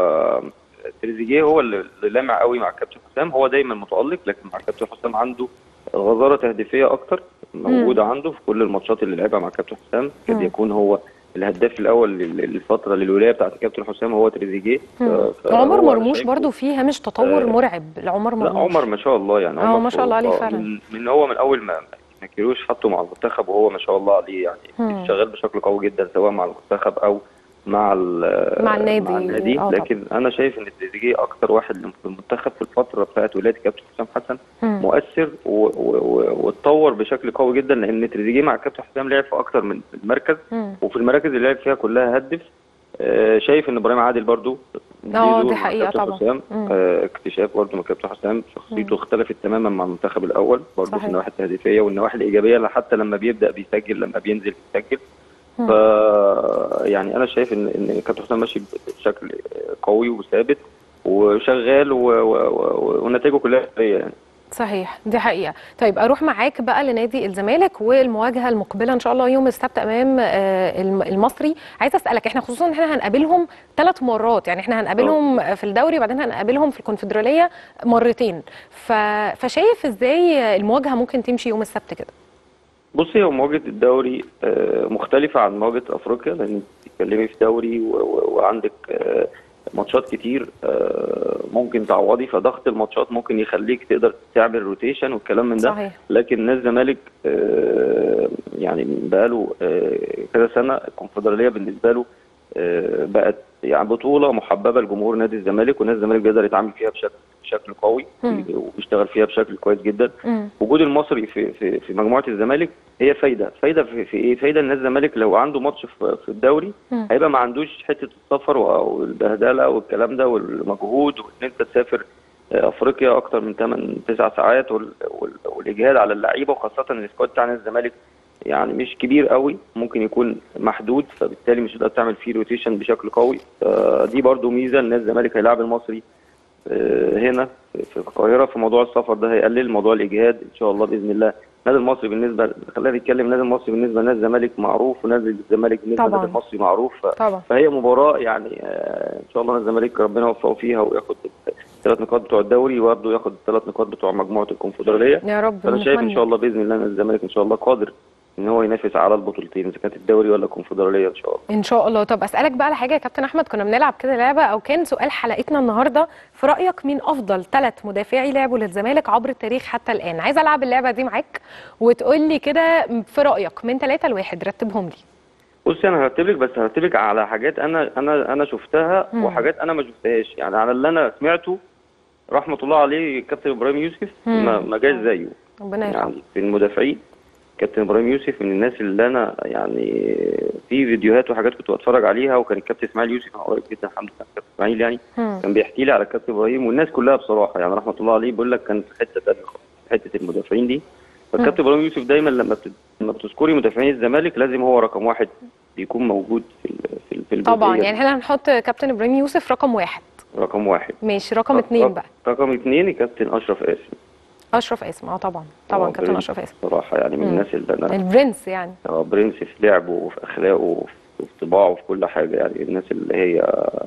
Speaker 5: تريزيجيه هو اللي اللي لامع قوي مع الكابتن حسام هو دايما متالق لكن مع الكابتن حسام عنده غزاره تهديفيه اكتر موجوده عنده في كل الماتشات اللي لعبها مع الكابتن حسام قد
Speaker 1: مم.
Speaker 5: يكون هو الهداف الاول لل- للفتره للولايه بتاعت الكابتن حسام هو تريزيجيه ف-
Speaker 1: مم.
Speaker 5: فهو
Speaker 1: عمر
Speaker 5: أنا
Speaker 1: مرموش
Speaker 5: شايفه-
Speaker 1: برضو فيه هامش تطور
Speaker 5: آه،
Speaker 1: مرعب لعمر
Speaker 5: لا
Speaker 1: مرموش
Speaker 5: عمر ما شاء الله يعني
Speaker 1: اه
Speaker 5: عمر
Speaker 1: ما شاء الله عليه
Speaker 5: آه،
Speaker 1: فعلا.
Speaker 5: من, من هو من اول ما ما كيروش حطه مع المنتخب وهو ما شاء الله عليه يعني
Speaker 1: مم.
Speaker 5: شغال بشكل قوي جدا سواء مع المنتخب او مع ال-
Speaker 1: مع النادي.
Speaker 5: مع النادي
Speaker 1: آه، طبعا.
Speaker 5: لكن انا شايف ان تريزيجيه اكتر واحد في المنتخب في الفتره بتاعت ولايه كابتن حسام حسن
Speaker 1: مم.
Speaker 5: مؤثر و- و- و- واتطور بشكل قوي جدا لان تريزيجيه مع كابتن حسام لعب في اكتر من مركز
Speaker 1: مم.
Speaker 5: وفي المراكز اللي لعب فيها كلها هدف آه، شايف ان ابراهيم عادل برضو ليه
Speaker 1: آه،
Speaker 5: دور
Speaker 1: دي
Speaker 5: مع
Speaker 1: حقيقة
Speaker 5: كابتن
Speaker 1: طبعا.
Speaker 5: حسام
Speaker 1: مم.
Speaker 5: آه، اكتشاف برضو من كابتن حسام شخصيته اختلفت تماما مع المنتخب الاول برضو
Speaker 1: صحيح.
Speaker 5: في النواحي التهديفيه والنواحي الايجابيه حتى لما بيبدا بيسجل لما بينزل بيسجل
Speaker 1: مم.
Speaker 5: ف يعني انا شايف ان ان كابتن حسام ماشي بشكل قوي وثابت وشغال و... و... و... ونتائجه كلها إيجابية يعني
Speaker 1: صحيح دي حقيقة طيب أروح معاك بقى لنادي الزمالك والمواجهة المقبلة إن شاء الله يوم السبت أمام آه، الم- المصري عايزة أسألك إحنا خصوصا إن إحنا هنقابلهم ثلاث مرات يعني إحنا هنقابلهم في الدوري وبعدين هنقابلهم في الكونفدرالية مرتين ف... فشايف إزاي المواجهة ممكن تمشي يوم السبت كده
Speaker 5: بصي هو مواجهة الدوري آه، مختلفة عن مواجهة أفريقيا لأن بتتكلمي في دوري و- و- وعندك آه، ماتشات كتير آه، ممكن تعوضي فضغط الماتشات ممكن يخليك تقدر تعمل روتيشن والكلام من ده
Speaker 1: صحيح
Speaker 5: لكن نادي الزمالك آه، يعني بقاله آه، كذا سنة الكونفدرالية بالنسبة له آه، بقت يعني بطولة محببة لجمهور نادي الزمالك ونادي الزمالك بيقدر يتعامل فيها بشكل بشكل قوي
Speaker 1: مم.
Speaker 5: وبيشتغل فيها بشكل كويس جدا
Speaker 1: مم.
Speaker 5: وجود المصري في في في مجموعه الزمالك هي فايده فايده في, في ايه فايده ان الزمالك لو عنده ماتش في, في الدوري
Speaker 1: مم.
Speaker 5: هيبقى ما عندوش حته السفر والبهدله والكلام ده والمجهود وان انت تسافر آه، افريقيا اكتر من 8 9 ساعات وال- وال- والاجهاد على اللعيبه وخاصه ان السكواد بتاع نادي الزمالك يعني مش كبير قوي ممكن يكون محدود فبالتالي مش هتقدر تعمل فيه روتيشن بشكل قوي آه، دي برضو ميزه ان نادي الزمالك هيلاعب المصري آه، هنا في- في القاهره في موضوع السفر ده هيقلل موضوع الاجهاد ان شاء الله باذن الله النادي المصري بالنسبه خلينا نتكلم النادي المصري بالنسبه لنادي الزمالك معروف ونادي الزمالك بالنسبه
Speaker 1: طبعاً.
Speaker 5: للنادي المصري معروف ف-
Speaker 1: طبعا
Speaker 5: فهي مباراه يعني آه، ان شاء الله نادي الزمالك ربنا يوفقه فيها وياخد الثلاث نقاط بتوع الدوري وبرضه ياخد الثلاث نقاط بتوع مجموعه الكونفدراليه
Speaker 1: يا رب
Speaker 5: فانا شايف ان
Speaker 1: نتمنى.
Speaker 5: شاء الله باذن الله نادي الزمالك ان شاء الله قادر ان هو ينافس على البطولتين اذا كانت الدوري ولا الكونفدراليه ان شاء الله
Speaker 1: ان شاء الله طب اسالك بقى على حاجه يا كابتن احمد كنا بنلعب كده لعبه او كان سؤال حلقتنا النهارده في رايك مين افضل ثلاث مدافعي لعبوا للزمالك عبر التاريخ حتى الان عايزه العب اللعبه دي معاك وتقول لي كده في رايك من ثلاثه لواحد رتبهم لي
Speaker 5: بصي انا هرتب لك بس هرتب لك على حاجات انا انا انا شفتها
Speaker 1: مم.
Speaker 5: وحاجات انا ما شفتهاش يعني على اللي انا سمعته رحمه الله عليه كابتن ابراهيم يوسف
Speaker 1: مم.
Speaker 5: ما ما جاش زيه
Speaker 1: ربنا يرحمه
Speaker 5: يعني في المدافعين كابتن ابراهيم يوسف من الناس اللي انا يعني في فيديوهات وحاجات كنت بتفرج عليها وكان الكابتن اسماعيل يوسف أنا قريب جدا الحمد لله كابتن اسماعيل يعني
Speaker 1: مم.
Speaker 5: كان بيحكي لي على الكابتن ابراهيم والناس كلها بصراحه يعني رحمه الله عليه بيقول لك كان في حته تانيه خالص، في حته المدافعين دي فالكابتن ابراهيم يوسف دايما لما بت- لما بتذكري مدافعين الزمالك لازم هو رقم واحد بيكون موجود في ال- في ال- في
Speaker 1: طبعا
Speaker 5: الجزئية
Speaker 1: يعني
Speaker 5: دي.
Speaker 1: احنا هنحط كابتن ابراهيم يوسف رقم واحد
Speaker 5: رقم واحد
Speaker 1: ماشي رقم اتنين بقى
Speaker 5: رقم اثنين الكابتن اشرف قاسم
Speaker 1: اشرف اسم اه طبعا طبعا
Speaker 5: هو
Speaker 1: كابتن
Speaker 5: برنس
Speaker 1: اشرف اسم
Speaker 5: بصراحه يعني من
Speaker 1: مم.
Speaker 5: الناس اللي انا
Speaker 1: البرنس يعني
Speaker 5: هو برنس في لعبه وفي اخلاقه وفي وفي طباعه وفي كل حاجه يعني الناس اللي هي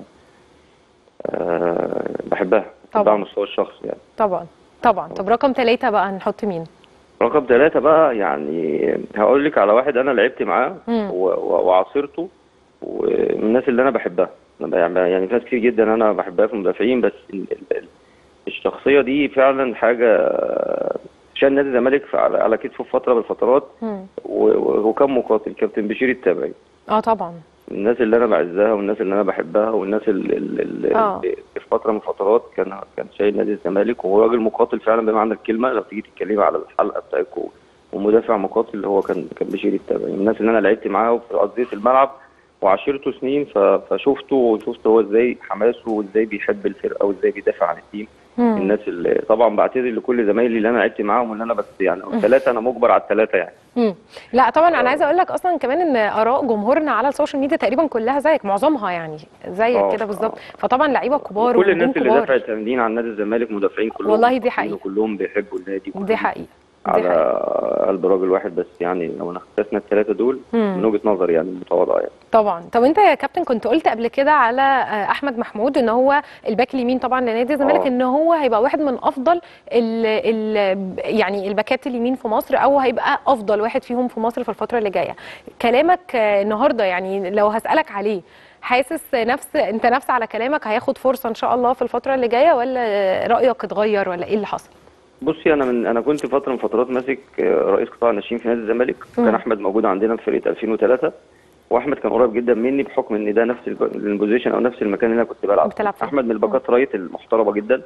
Speaker 5: آه بحبها بحبها
Speaker 1: طبعا.
Speaker 5: على المستوى الشخصي يعني
Speaker 1: طبعا طبعا طب رقم ثلاثة بقى هنحط مين
Speaker 5: رقم ثلاثة بقى يعني هقول لك على واحد أنا لعبت معاه
Speaker 1: مم.
Speaker 5: و- و- وعاصرته ومن الناس اللي أنا بحبها أنا ب- يعني في ناس كتير جدا أنا بحبها في المدافعين بس ال- ال- ال- الشخصية دي فعلا حاجة شال نادي الزمالك في- على على كتفه في فترة من الفترات
Speaker 1: مم.
Speaker 5: و- و- وكان مقاتل كابتن بشير التابعي
Speaker 1: اه طبعا
Speaker 5: الناس اللي انا بعزها والناس اللي انا بحبها والناس اللي, اللي,
Speaker 1: آه.
Speaker 5: اللي في فتره من الفترات كان كان شايل نادي الزمالك وهو راجل مقاتل فعلا بمعنى الكلمه لو تيجي تتكلمي على الحلقه بتاعتكم ومدافع مقاتل اللي هو كان كان بشير التابعي من الناس اللي انا لعبت معاه وفي ارضيه الملعب وعاشرته سنين ف- فشفته وشفت هو ازاي حماسه وازاي بيحب الفرقه وازاي بيدافع عن التيم
Speaker 1: مم.
Speaker 5: الناس اللي طبعا بعتذر لكل زمايلي اللي انا لعبت معاهم واللي انا بس يعني ثلاثه انا مجبر على الثلاثه يعني
Speaker 1: مم. لا طبعا انا عايزه اقول لك اصلا كمان ان اراء جمهورنا على السوشيال ميديا تقريبا كلها زيك معظمها يعني زيك
Speaker 5: آه،
Speaker 1: كده بالظبط
Speaker 5: آه.
Speaker 1: فطبعا لعيبه كبار
Speaker 5: كل
Speaker 1: ونجوم
Speaker 5: الناس اللي
Speaker 1: كبار
Speaker 5: دفعت تمدين عن نادي الزمالك مدافعين كلهم
Speaker 1: والله دي
Speaker 5: مقاتلين
Speaker 1: حقيقة.
Speaker 5: وكلهم بيحبوا النادي
Speaker 1: دي حقيقه دي
Speaker 5: على
Speaker 1: حقيقه
Speaker 5: قلب راجل واحد بس يعني لو اختصنا الثلاثه دول
Speaker 1: مم.
Speaker 5: من وجهه نظري يعني المتواضعه يعني
Speaker 1: طبعا طب انت يا كابتن كنت قلت قبل كده على آه، احمد محمود ان هو الباك اليمين طبعا لنادي الزمالك
Speaker 5: آه.
Speaker 1: ان هو هيبقى واحد من افضل ال ال يعني الباكات اليمين في مصر او هيبقى افضل واحد فيهم في مصر في الفتره اللي جايه كلامك آه، النهارده يعني لو هسالك عليه حاسس نفس انت نفس على كلامك هياخد فرصه ان شاء الله في الفتره اللي جايه ولا رايك اتغير ولا ايه اللي حصل
Speaker 5: بصي انا من انا كنت فتره من فترات ماسك آه، رئيس قطاع الناشئين في نادي الزمالك
Speaker 1: مم.
Speaker 5: كان احمد موجود عندنا في فرقه 2003 واحمد كان قريب جدا مني بحكم ان ده نفس الب- البوزيشن او نفس المكان اللي انا كنت بلعب
Speaker 1: بتلعب فيه.
Speaker 5: احمد من الباكات رايت المحترمه جدا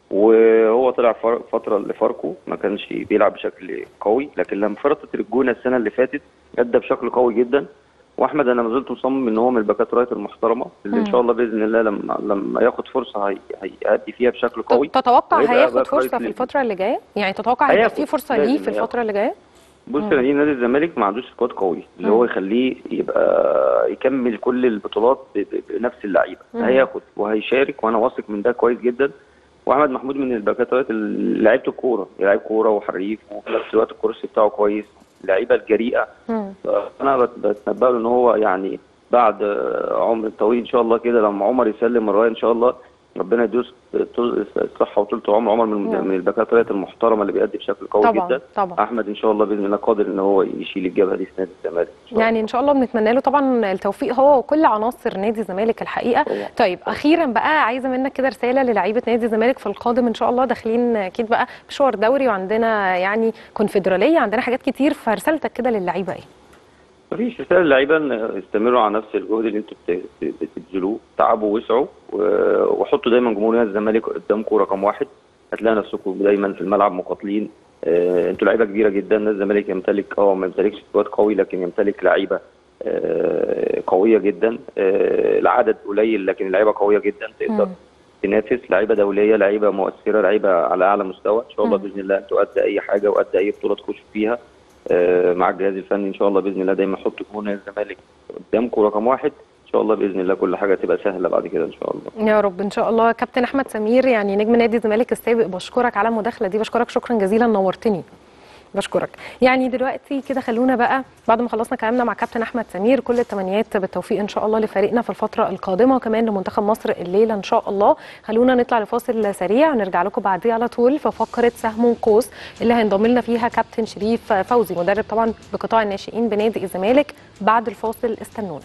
Speaker 5: وهو طلع فر- فتره لفاركو ما كانش بيلعب بشكل قوي لكن لما فرطت الجونه السنه اللي فاتت ادى بشكل قوي جدا واحمد انا ما زلت مصمم ان هو من الباكات رايت المحترمه اللي
Speaker 1: مم.
Speaker 5: ان شاء الله باذن الله لما لما ياخد فرصه هي- هيأدي فيها بشكل قوي
Speaker 1: تتوقع
Speaker 5: وهيبقى
Speaker 1: هياخد
Speaker 5: باك رايت
Speaker 1: فرصه في
Speaker 5: ليه.
Speaker 1: الفتره اللي جايه يعني تتوقع هيبقى
Speaker 5: هياخد.
Speaker 1: في فرصه
Speaker 5: لازم
Speaker 1: ليه في
Speaker 5: هياخد.
Speaker 1: الفتره اللي جايه
Speaker 5: بص نادي نادي الزمالك ما عندوش سكواد قوي اللي
Speaker 1: مم.
Speaker 5: هو يخليه يبقى يكمل كل البطولات ب- ب- بنفس اللعيبه
Speaker 1: مم.
Speaker 5: هياخد وهيشارك وانا واثق من ده كويس جدا واحمد محمود من الباكات اللي لعيبه الكوره لعيب كوره وحريف وفي نفس الوقت الكورس بتاعه كويس اللعيبه الجريئه
Speaker 1: مم.
Speaker 5: انا بت- بتنبأ له ان هو يعني بعد عمر طويل ان شاء الله كده لما عمر يسلم الرايه ان شاء الله ربنا يدوس طول- الصحه وطولة عمر عمر من
Speaker 1: نعم.
Speaker 5: من الباكات المحترمه اللي بيأدي بشكل قوي
Speaker 1: طبعا
Speaker 5: جدا
Speaker 1: طبعا
Speaker 5: احمد ان شاء الله باذن الله قادر ان هو يشيل الجبهه دي في نادي الزمالك إن شاء
Speaker 1: يعني ان شاء الله بنتمنى له طبعا التوفيق هو وكل عناصر نادي الزمالك الحقيقه
Speaker 5: طبعا.
Speaker 1: طيب اخيرا بقى عايزه منك كده رساله للعيبه نادي الزمالك في القادم ان شاء الله داخلين اكيد بقى مشوار دوري وعندنا يعني كونفدراليه عندنا حاجات كتير فرسالتك كده للعيبه ايه
Speaker 5: مفيش رساله للعيبه ان استمروا على نفس الجهد اللي انتوا بت- بت- بتبذلوه تعبوا واسعوا و- وحطوا دايما جمهور نادي الزمالك قدامكم رقم واحد هتلاقي نفسكم دايما في الملعب مقاتلين آه، انتوا لعيبه كبيره جدا نادي الزمالك يمتلك اه ما يمتلكش سكواد قوي لكن يمتلك لعيبه آه، قويه جدا آه، العدد قليل لكن اللعيبه قويه جدا تقدر
Speaker 1: مم.
Speaker 5: تنافس لعيبه دوليه لعيبه مؤثره لعيبه على اعلى مستوى ان شاء الله
Speaker 1: مم.
Speaker 5: باذن الله ان تؤدي اي حاجه وادي اي بطوله تخش فيها آه، مع الجهاز الفني ان شاء الله باذن الله دايما حط جمهور نادي الزمالك قدامكم رقم واحد ان شاء الله باذن الله كل حاجه تبقى سهله بعد كده ان شاء الله
Speaker 1: يا رب ان شاء الله كابتن احمد سمير يعني نجم نادي الزمالك السابق بشكرك على المداخله دي بشكرك شكرا جزيلا نورتني بشكرك يعني دلوقتي كده خلونا بقى بعد ما خلصنا كلامنا مع كابتن احمد سمير كل التمنيات بالتوفيق ان شاء الله لفريقنا في الفتره القادمه وكمان لمنتخب مصر الليله ان شاء الله خلونا نطلع لفاصل سريع ونرجع لكم بعديه على طول في فقره سهم قوس اللي هينضم لنا فيها كابتن شريف فوزي مدرب طبعا بقطاع الناشئين بنادي الزمالك بعد الفاصل استنونا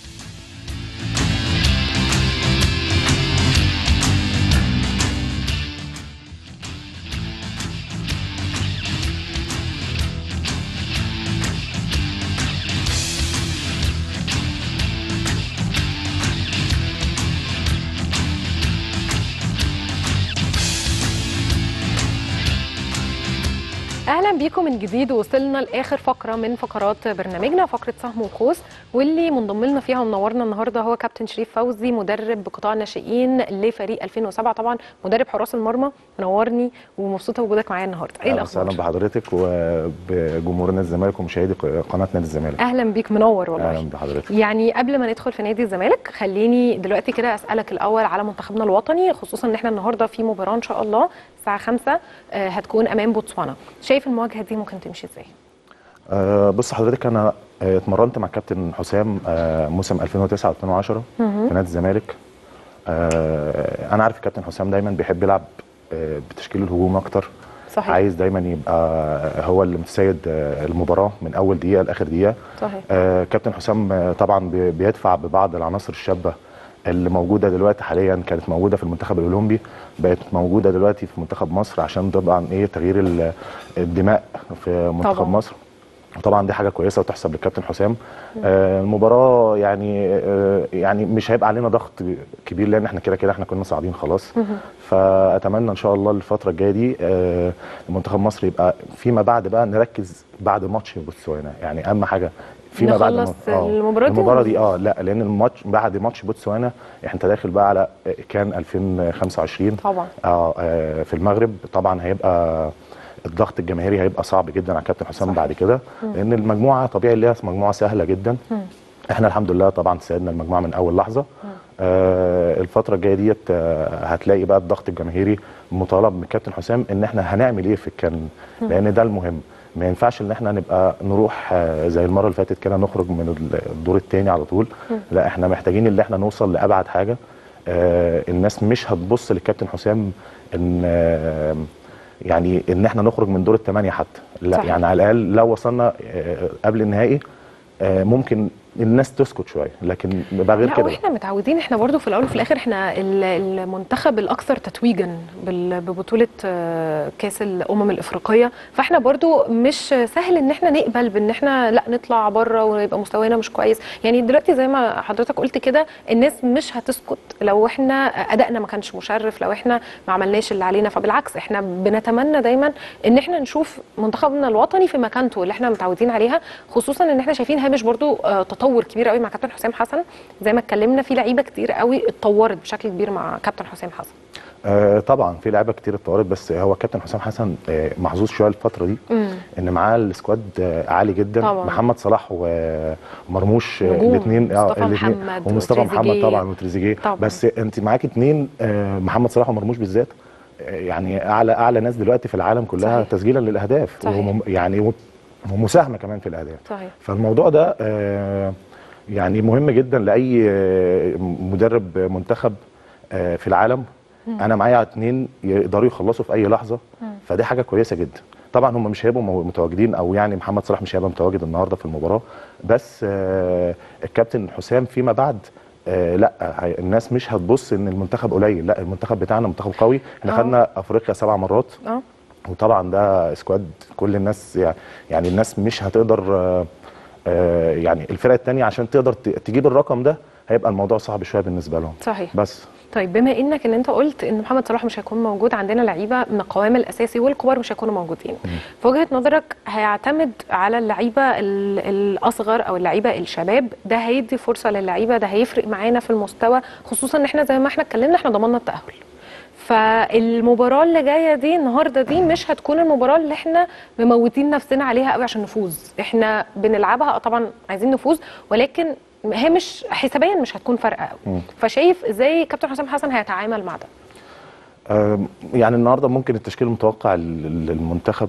Speaker 1: اهلا بيكم من جديد وصلنا لاخر فقره من فقرات برنامجنا فقره سهم وقوس واللي منضم لنا فيها ومنورنا النهارده هو كابتن شريف فوزي مدرب بقطاع الناشئين لفريق 2007 طبعا مدرب حراس المرمى منورني ومبسوطه بوجودك معايا النهارده ايه
Speaker 6: اهلا وسهلا
Speaker 1: الاخبار
Speaker 6: بحضرتك وبجمهور نادي الزمالك ومشاهدي قناه نادي الزمالك
Speaker 1: اهلا بيك منور والله
Speaker 6: اهلا بحضرتك
Speaker 1: يعني قبل ما ندخل في نادي الزمالك خليني دلوقتي كده اسالك الاول على منتخبنا الوطني خصوصا ان احنا النهارده في مباراه ان شاء الله الساعه 5 آه، هتكون امام بوتسوانا شايف المواجهه دي ممكن تمشي ازاي
Speaker 6: أه بص حضرتك انا آه، اتمرنت مع كابتن حسام آه، موسم 2009 2010 في نادي الزمالك أه انا عارف الكابتن حسام دايما بيحب يلعب آه، بتشكيل الهجوم اكتر
Speaker 1: صحيح.
Speaker 6: عايز دايما يبقى هو اللي متسيد آه، المباراه من اول دقيقه لاخر دقيقه
Speaker 1: صحيح.
Speaker 6: آه، كابتن حسام آه، طبعا بي- بيدفع ببعض العناصر الشابه اللي موجوده دلوقتي حاليا كانت موجوده في المنتخب الاولمبي بقت موجوده دلوقتي في منتخب مصر عشان طبعا ايه تغيير ال- الدماء في منتخب
Speaker 1: طبعاً.
Speaker 6: مصر وطبعا دي حاجه كويسه وتحسب للكابتن حسام آه المباراه يعني آه يعني مش هيبقى علينا ضغط كبير لان احنا كده كده احنا كنا صاعدين خلاص فاتمنى ان شاء الله الفتره الجايه دي آه منتخب مصر يبقى فيما بعد بقى نركز بعد ماتش بوتسوانا يعني اهم حاجه فيما بعد
Speaker 1: نخلص
Speaker 6: الم- آه،
Speaker 1: المباراة دي
Speaker 6: المباراه دي اه لا لان الماتش بعد ماتش بوتسوانا انت داخل بقى على كان 2025
Speaker 1: طبعا.
Speaker 6: اه آه، في المغرب طبعا هيبقى الضغط الجماهيري هيبقى صعب جدا على كابتن حسام بعد كده لان المجموعه طبيعي اللي هي مجموعه سهله جدا احنا الحمد لله طبعا ساعدنا المجموعه من اول لحظه آه الفتره الجايه ديت آه هتلاقي بقى الضغط الجماهيري مطالب من كابتن حسام ان احنا هنعمل ايه في الكان لان ده المهم ما ينفعش ان احنا نبقى نروح آه زي المره اللي فاتت كده نخرج من الدور الثاني على طول لا احنا محتاجين ان احنا نوصل لابعد حاجه آه الناس مش هتبص للكابتن حسام ان آه يعني ان احنا نخرج من دور الثمانيه حتى لا
Speaker 1: صحيح.
Speaker 6: يعني على الاقل لو وصلنا آه، قبل النهائي آه، ممكن الناس تسكت شويه لكن بقى غير
Speaker 1: لا
Speaker 6: كده
Speaker 1: واحنا متعودين احنا برضو في الاول وفي الاخر احنا ال- المنتخب الاكثر تتويجا بال- ببطوله آه، كاس الامم الافريقيه فاحنا برضو مش سهل ان احنا نقبل بان احنا لا نطلع بره ويبقى مستوانا مش كويس يعني دلوقتي زي ما حضرتك قلت كده الناس مش هتسكت لو احنا ادائنا ما كانش مشرف لو احنا ما عملناش اللي علينا فبالعكس احنا بنتمنى دايما ان احنا نشوف منتخبنا الوطني في مكانته اللي احنا متعودين عليها خصوصا ان احنا شايفين هامش برضو آه، تطور كبير قوي مع كابتن حسام حسن زي ما اتكلمنا في لعيبه كتير قوي اتطورت بشكل كبير مع كابتن حسام حسن
Speaker 6: آه طبعا في لعيبه كتير اتطورت بس هو كابتن حسام حسن آه محظوظ شويه الفتره دي ان معاه السكواد آه عالي جدا
Speaker 1: طبعاً.
Speaker 6: محمد صلاح ومرموش
Speaker 1: نجوم.
Speaker 6: الاثنين
Speaker 1: مصطفى محمد
Speaker 6: ومصطفى محمد
Speaker 1: وتريزيجيه.
Speaker 6: طبعا وتريزيجيه
Speaker 1: طبعاً.
Speaker 6: بس انت معاك اثنين آه محمد صلاح ومرموش بالذات آه يعني اعلى اعلى ناس دلوقتي في العالم كلها
Speaker 1: صحيح.
Speaker 6: تسجيلا للاهداف
Speaker 1: صحيح.
Speaker 6: ومم- يعني و- ومساهمه كمان في الاهداف
Speaker 1: صحيح.
Speaker 6: فالموضوع ده آه، يعني مهم جدا لاي آه، مدرب منتخب آه، في العالم انا معايا اتنين يقدروا يخلصوا في اي لحظه فدي حاجه كويسه جدا طبعا هم مش هيبقوا مو- متواجدين او يعني محمد صلاح مش هيبقى متواجد النهارده في المباراه بس آه، الكابتن حسام فيما بعد آه لا هي- الناس مش هتبص ان المنتخب قليل لا المنتخب بتاعنا منتخب قوي احنا
Speaker 1: آه.
Speaker 6: خدنا افريقيا سبع مرات
Speaker 1: اه
Speaker 6: وطبعا ده سكواد كل الناس يعني, يعني الناس مش هتقدر آه، آه، يعني الفرقه الثانيه عشان تقدر ت- تجيب الرقم ده هيبقى الموضوع صعب شويه بالنسبه لهم
Speaker 1: صحيح
Speaker 6: بس
Speaker 1: طيب بما انك ان انت قلت ان محمد صلاح مش هيكون موجود عندنا لعيبه من القوام الاساسي والكبار مش هيكونوا موجودين في وجهه نظرك هيعتمد على اللعيبه ال- الاصغر او اللعيبه الشباب ده هيدي فرصه للعيبه ده هيفرق معانا في المستوى خصوصا ان احنا زي ما احنا اتكلمنا احنا ضمننا التاهل فالمباراه اللي جايه دي النهارده دي مش هتكون المباراه اللي احنا مموتين نفسنا عليها قوي عشان نفوز احنا بنلعبها آه طبعا عايزين نفوز ولكن هي مش حسابيا مش هتكون فارقه قوي فشايف ازاي كابتن حسام حسن هيتعامل مع ده
Speaker 6: آم، يعني النهارده ممكن التشكيل المتوقع لل- للمنتخب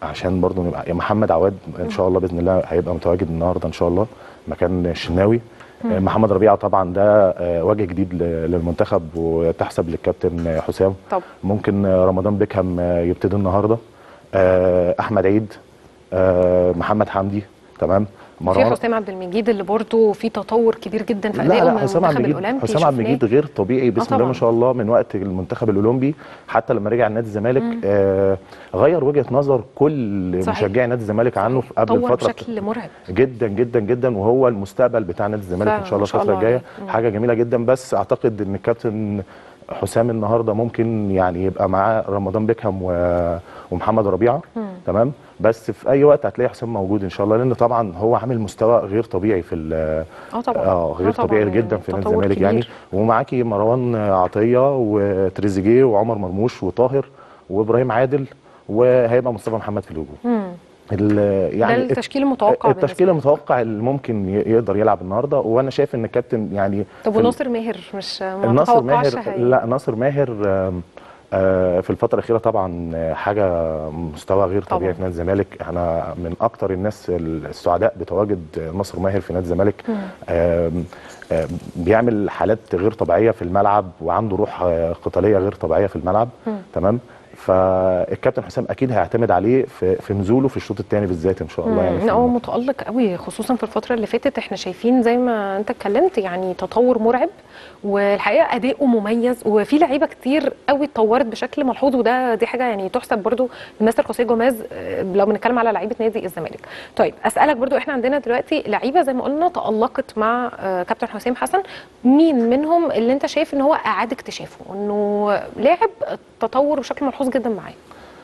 Speaker 6: عشان برضو نبقى يا محمد عواد ان شاء الله باذن الله هيبقى متواجد النهارده ان شاء الله مكان الشناوي آه، محمد ربيعه طبعا ده آه، وجه جديد ل- للمنتخب وتحسب للكابتن آه، حسام
Speaker 1: طب
Speaker 6: ممكن آه، رمضان بيكهام آه، يبتدي النهارده آه، احمد عيد آه، محمد حمدي تمام
Speaker 1: في حسام عبد المجيد اللي برضه في تطور كبير جدا في
Speaker 6: لا
Speaker 1: ادائه
Speaker 6: لا
Speaker 1: من
Speaker 6: حسام عبد
Speaker 1: المنتخب
Speaker 6: المجيد
Speaker 1: الاولمبي
Speaker 6: حسام عبد
Speaker 1: شفناه.
Speaker 6: المجيد غير طبيعي بسم الله
Speaker 1: طبعاً.
Speaker 6: ما شاء الله من وقت المنتخب الاولمبي حتى لما رجع نادي الزمالك آه غير وجهه نظر كل
Speaker 1: صحيح.
Speaker 6: مشجعي نادي الزمالك عنه في قبل
Speaker 1: تطور
Speaker 6: الفتره
Speaker 1: بشكل مرعب
Speaker 6: جدا جدا جدا وهو المستقبل بتاع نادي الزمالك
Speaker 1: فعلا،
Speaker 6: ان شاء الله
Speaker 1: ما شاء
Speaker 6: الفتره
Speaker 1: الله
Speaker 6: الجايه
Speaker 1: عليه. مم.
Speaker 6: حاجه جميله جدا بس اعتقد ان الكابتن حسام النهارده ممكن يعني يبقى معاه رمضان بيكهام و... ومحمد ربيعه تمام بس في اي وقت هتلاقي حسام موجود ان شاء الله لان طبعا هو عامل مستوى غير طبيعي في ال-
Speaker 1: اه طبعا
Speaker 6: اه غير
Speaker 1: آه طبعاً،
Speaker 6: طبيعي
Speaker 1: يعني
Speaker 6: جدا في نادي
Speaker 1: تطور
Speaker 6: الزمالك يعني
Speaker 1: كبير.
Speaker 6: ومعاكي مروان عطيه وتريزيجيه وعمر مرموش وطاهر وابراهيم عادل وهيبقى مصطفى محمد في الهجوم
Speaker 1: مم.
Speaker 6: ال- يعني
Speaker 1: ده التشكيل المتوقع
Speaker 6: التشكيل
Speaker 1: بالنسبة
Speaker 6: المتوقع اللي ممكن ي- يقدر يلعب النهارده وانا شايف ان الكابتن يعني
Speaker 1: طب
Speaker 6: في ال-
Speaker 1: وناصر ماهر مش ما
Speaker 6: الناصر
Speaker 1: تتوقعش
Speaker 6: ماهر
Speaker 1: هي-
Speaker 6: لا ناصر ماهر آم، آه، في الفترة الأخيرة طبعا آه، حاجة مستوى غير
Speaker 1: طبعاً.
Speaker 6: طبيعي في نادي الزمالك احنا من أكتر الناس السعداء بتواجد ناصر ماهر في نادي الزمالك آم، آم، بيعمل حالات غير طبيعية في الملعب وعنده روح آه، قتالية غير طبيعية في الملعب تمام فالكابتن حسام اكيد هيعتمد عليه في في نزوله في الشوط الثاني بالذات ان شاء الله يعني
Speaker 1: مم.
Speaker 6: في
Speaker 1: لا هو
Speaker 6: الم-
Speaker 1: متألق قوي خصوصا في الفترة اللي فاتت احنا شايفين زي ما انت اتكلمت يعني تطور مرعب والحقيقة أداؤه مميز وفي لعيبة كتير قوي اتطورت بشكل ملحوظ وده دي حاجة يعني تحسب برضو لمستر خوسيه جوماز آه، لو بنتكلم على لعيبة نادي الزمالك. طيب أسألك برضو احنا عندنا دلوقتي لعيبة زي ما قلنا تألقت مع آه، كابتن حسام حسن مين منهم اللي انت شايف ان هو أعاد اكتشافه انه لاعب تطور بشكل ملحوظ جدا معاه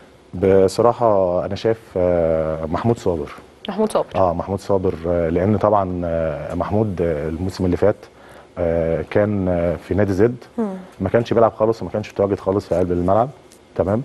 Speaker 6: بصراحة أنا شايف آه، محمود صابر
Speaker 1: محمود صابر
Speaker 6: اه محمود صابر آه، لان طبعا آه، محمود آه، الموسم اللي فات آه، كان آه، في نادي زد ما كانش بيلعب خالص وما كانش متواجد خالص في قلب الملعب تمام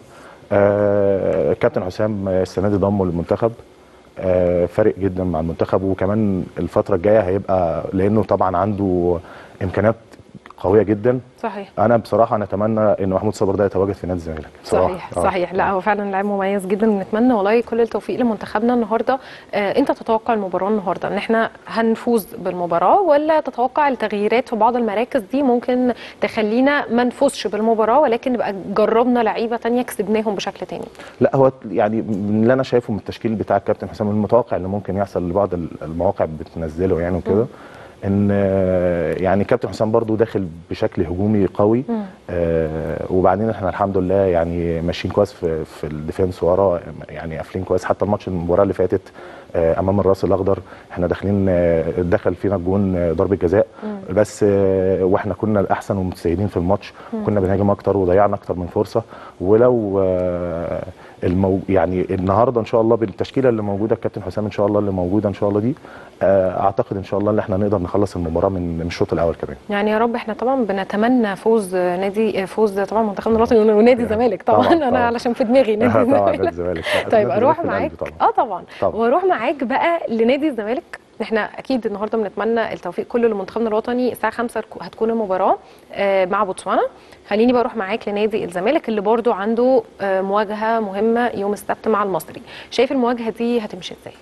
Speaker 6: آه، الكابتن حسام آه، السنه دي ضمه للمنتخب آه، فارق جدا مع المنتخب وكمان الفتره الجايه هيبقى لانه طبعا عنده امكانيات قويه جدا
Speaker 1: صحيح
Speaker 6: انا بصراحه نتمنى ان محمود صابر ده يتواجد في نادي الزمالك بصراحة.
Speaker 1: صحيح
Speaker 6: آه.
Speaker 1: صحيح لا هو فعلا لاعب مميز جدا ونتمنى والله كل التوفيق لمنتخبنا النهارده آه انت تتوقع المباراه النهارده ان احنا هنفوز بالمباراه ولا تتوقع التغييرات في بعض المراكز دي ممكن تخلينا ما نفوزش بالمباراه ولكن نبقى جربنا لعيبه تانية كسبناهم بشكل تاني
Speaker 6: لا هو يعني من اللي انا شايفه من التشكيل بتاع الكابتن حسام المتوقع اللي ممكن يحصل لبعض ال- المواقع بتنزله يعني وكده ان آه، يعني كابتن حسام برضو داخل بشكل هجومي قوي آه وبعدين احنا الحمد لله يعني ماشيين كويس في في الديفنس ورا يعني قافلين كويس حتى الماتش المباراه اللي فاتت آه امام الراس الاخضر احنا داخلين آه دخل فينا الجون آه ضربه جزاء بس آه واحنا كنا الاحسن والمتسيدين في الماتش كنا بنهاجم اكتر وضيعنا اكتر من فرصه ولو آه المو... يعني النهارده ان شاء الله بالتشكيله اللي موجوده الكابتن حسام ان شاء الله اللي موجوده ان شاء الله دي آه، اعتقد ان شاء الله ان احنا نقدر نخلص المباراه من من الشوط الاول كمان
Speaker 1: يعني يا رب احنا طبعا بنتمنى فوز نادي فوز طبعا منتخبنا الوطني ونادي الزمالك طبعا,
Speaker 6: طبعاً،
Speaker 1: انا
Speaker 6: طبعاً.
Speaker 1: علشان في دماغي نادي
Speaker 6: طبعا
Speaker 1: الزمالك
Speaker 6: نادي الزمالك لا،
Speaker 1: طيب
Speaker 6: نادي
Speaker 1: اروح
Speaker 6: الزمالك في
Speaker 1: معاك
Speaker 6: القلب طبعا
Speaker 1: اه طبعا
Speaker 6: طبعاً.
Speaker 1: واروح معاك بقى لنادي الزمالك احنا اكيد النهارده بنتمنى التوفيق كله لمنتخبنا الوطني الساعه 5 هتكون المباراه آه، مع بوتسوانا خليني بقى اروح معاك لنادي الزمالك اللي برضو عنده آه، مواجهه مهمه يوم السبت مع المصري شايف المواجهه دي هتمشي ازاي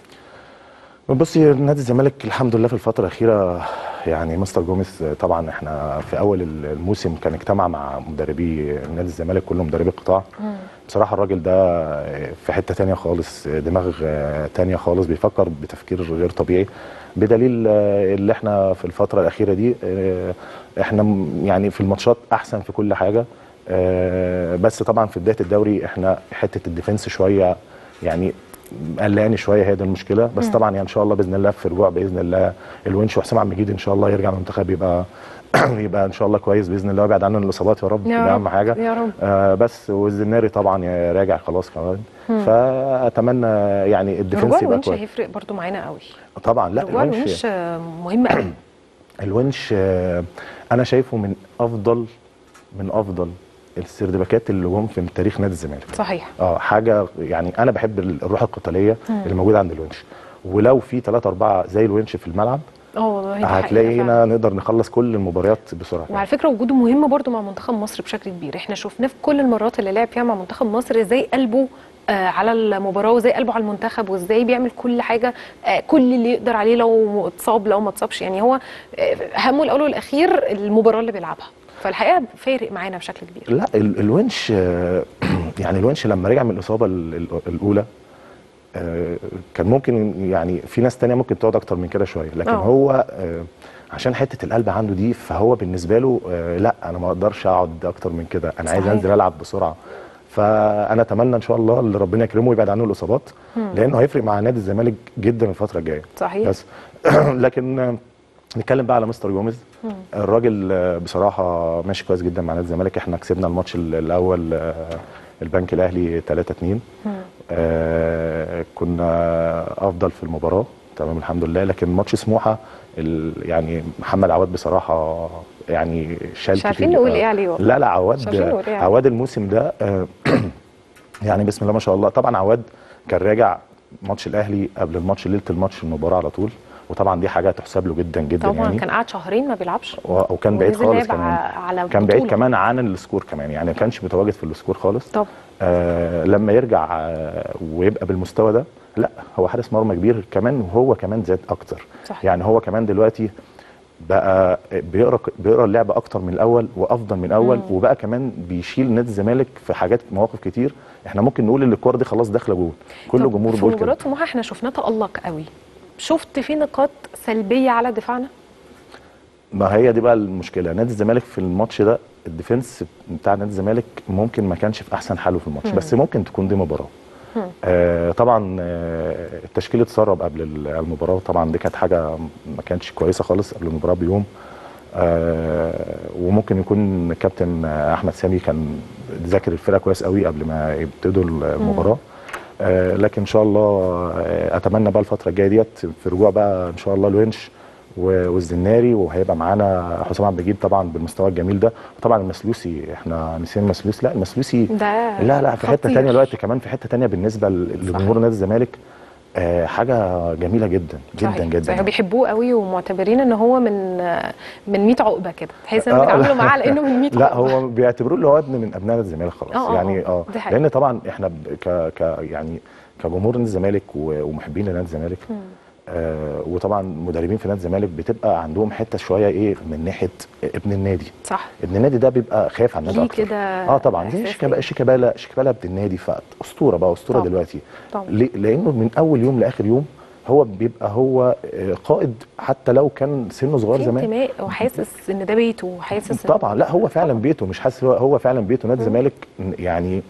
Speaker 6: بصي نادي الزمالك الحمد لله في الفترة الأخيرة يعني مستر جوميز طبعا احنا في أول الموسم كان اجتمع مع مدربي نادي الزمالك كلهم مدربي القطاع بصراحة الراجل ده في حتة تانية خالص دماغ تانية خالص بيفكر بتفكير غير طبيعي بدليل اللي احنا في الفترة الأخيرة دي احنا م- يعني في الماتشات أحسن في كل حاجة آه، بس طبعا في بداية الدوري احنا حتة الديفنس شوية يعني قلقاني شويه هي دي المشكله بس طبعا يعني ان شاء الله باذن الله في رجوع باذن الله الونش وحسام عبد المجيد ان شاء الله يرجع المنتخب يبقى يبقى ان شاء الله كويس باذن الله ويبعد عننا الاصابات يا رب
Speaker 1: يا
Speaker 6: ده
Speaker 1: رب،
Speaker 6: اهم حاجه
Speaker 1: يا رب.
Speaker 6: آه بس والزناري طبعا راجع خلاص كمان فاتمنى يعني الديفنس
Speaker 1: رجوع
Speaker 6: يبقى
Speaker 1: الونش
Speaker 6: كويس
Speaker 1: هيفرق برضو معانا قوي
Speaker 6: طبعا لا
Speaker 1: رجوع
Speaker 6: الونش
Speaker 1: الونش آه، مهم قوي
Speaker 6: الونش آه، انا شايفه من افضل من افضل السردباكات اللي جم في تاريخ نادي الزمالك
Speaker 1: صحيح
Speaker 6: اه حاجه يعني انا بحب الروح القتاليه اللي موجوده عند الونش ولو في ثلاثة أربعة زي الونش في الملعب
Speaker 1: اه والله دي حقيقة فعلاً.
Speaker 6: هتلاقينا نقدر نخلص كل المباريات بسرعه
Speaker 1: وعلى فكره وجوده مهم برضو مع منتخب مصر بشكل كبير احنا شفناه في كل المرات اللي لعب فيها مع منتخب مصر ازاي قلبه آه، على المباراه وازاي قلبه على المنتخب وازاي بيعمل كل حاجه آه، كل اللي يقدر عليه لو اتصاب لو ما اتصابش يعني هو آه، همه الاول والاخير المباراه اللي بيلعبها فالحقيقه فارق معانا بشكل كبير
Speaker 6: لا ال- الونش آه، يعني الونش لما رجع من الاصابه ال- ال- الاولى آه، كان ممكن يعني في ناس تانية ممكن تقعد اكتر من كده شويه لكن
Speaker 1: آه.
Speaker 6: هو آه، عشان حته القلب عنده دي فهو بالنسبه له آه، لا انا ما اقدرش اقعد اكتر من كده انا عايز
Speaker 1: صحيح.
Speaker 6: انزل العب بسرعه فانا اتمنى ان شاء الله اللي ربنا يكرمه ويبعد عنه الاصابات لانه هيفرق مع نادي الزمالك جدا الفتره الجايه
Speaker 1: صحيح.
Speaker 6: بس لكن آه، نتكلم بقى على مستر جوميز الراجل آه، بصراحه ماشي كويس جدا مع نادي الزمالك احنا كسبنا الماتش ال- الاول آه، البنك الاهلي 3 2 آه كنا افضل في المباراه تمام الحمد لله لكن ماتش سموحه ال- يعني محمد عواد بصراحه يعني شال
Speaker 1: مش عارفين
Speaker 6: كتير.
Speaker 1: نقول
Speaker 6: آه،
Speaker 1: إيه عليه والله.
Speaker 6: لا لا
Speaker 1: مش
Speaker 6: عواد
Speaker 1: عارفين نقول إيه عليه.
Speaker 6: عواد الموسم ده آه، يعني بسم الله ما شاء الله طبعا عواد كان راجع ماتش الاهلي قبل الماتش ليله الماتش المباراه على طول وطبعا دي حاجه تحسب له جدا جدا
Speaker 1: طبعا
Speaker 6: يعني
Speaker 1: كان قعد شهرين ما بيلعبش
Speaker 6: و- وكان بعيد
Speaker 1: ونزل
Speaker 6: خالص
Speaker 1: لعب
Speaker 6: كمان
Speaker 1: ع- على
Speaker 6: كان بعيد
Speaker 1: بطولة.
Speaker 6: كمان عن السكور كمان يعني ما كانش متواجد في السكور خالص
Speaker 1: طب
Speaker 6: آه لما يرجع آه ويبقى بالمستوى ده لا هو حارس مرمى كبير كمان وهو كمان زاد اكتر
Speaker 1: صحيح.
Speaker 6: يعني هو كمان دلوقتي بقى بيقرا بيقرا اللعبه اكتر من الاول وافضل من الاول وبقى كمان بيشيل نادي الزمالك في حاجات مواقف كتير احنا ممكن نقول ان الكوره دي خلاص داخله جول كل
Speaker 1: طب
Speaker 6: جمهور
Speaker 1: في
Speaker 6: بيقول
Speaker 1: مباراه
Speaker 6: كده
Speaker 1: سموحه احنا شفناه تالق قوي شفت في نقاط سلبيه على دفاعنا
Speaker 6: ما هي دي بقى المشكله نادي الزمالك في الماتش ده الديفنس بتاع نادي الزمالك ممكن ما كانش في احسن حاله في الماتش بس ممكن تكون دي مباراه آه طبعا آه التشكيل اتسرب قبل ال- المباراه طبعا دي كانت حاجه ما كانتش كويسه خالص قبل المباراه بيوم آه وممكن يكون كابتن احمد سامي كان ذاكر الفرقه كويس قوي قبل ما يبتدوا المباراه آه لكن ان شاء الله آه اتمنى بقى الفتره الجايه ديت في رجوع بقى ان شاء الله الونش و- والزناري وهيبقى معانا حسام عبد المجيد طبعا بالمستوى الجميل ده طبعا المسلوسي احنا نسينا المسلوسي لا المسلوسي
Speaker 1: ده
Speaker 6: لا لا في حته
Speaker 1: خطير.
Speaker 6: تانية دلوقتي كمان في حته تانية بالنسبه ل- لجمهور نادي الزمالك آه حاجه جميله جدا جدا
Speaker 1: صحيح.
Speaker 6: جدا
Speaker 1: صحيح بيحبوه قوي ومعتبرين ان هو من من 100 عقبه كده تحس ان
Speaker 6: آه،
Speaker 1: بيتعاملوا
Speaker 6: لا.
Speaker 1: معاه على انه من 100
Speaker 6: لا
Speaker 1: عقبه
Speaker 6: هو بيعتبروه اللي هو ابن من ابناء نادي الزمالك خلاص
Speaker 1: آه، آه،
Speaker 6: يعني
Speaker 1: آه.
Speaker 6: اه
Speaker 1: دي حقيقة.
Speaker 6: لان طبعا احنا ب- ك ك يعني كجمهور نادي الزمالك و- ومحبين لنادي الزمالك آه وطبعا مدربين في نادي الزمالك بتبقى عندهم حته شويه ايه من ناحيه ابن النادي
Speaker 1: صح
Speaker 6: ابن النادي ده بيبقى خايف على النادي
Speaker 1: ليه
Speaker 6: اكتر
Speaker 1: كده
Speaker 6: اه طبعا زي
Speaker 1: إحساس
Speaker 6: شيكابالا
Speaker 1: إيه؟
Speaker 6: شيكابالا شيكابالا ابن النادي فاسطوره بقى اسطوره
Speaker 1: طبعا.
Speaker 6: دلوقتي
Speaker 1: طبعا.
Speaker 6: ليه؟ لانه من اول يوم لاخر يوم هو بيبقى هو آه، قائد حتى لو كان سنه صغير
Speaker 1: في
Speaker 6: زمان
Speaker 1: انتماء وحاسس ان ده بيته وحاسس إن-
Speaker 6: طبعا لا هو فعلا بيته مش حاسس هو, هو فعلا بيته نادي الزمالك يعني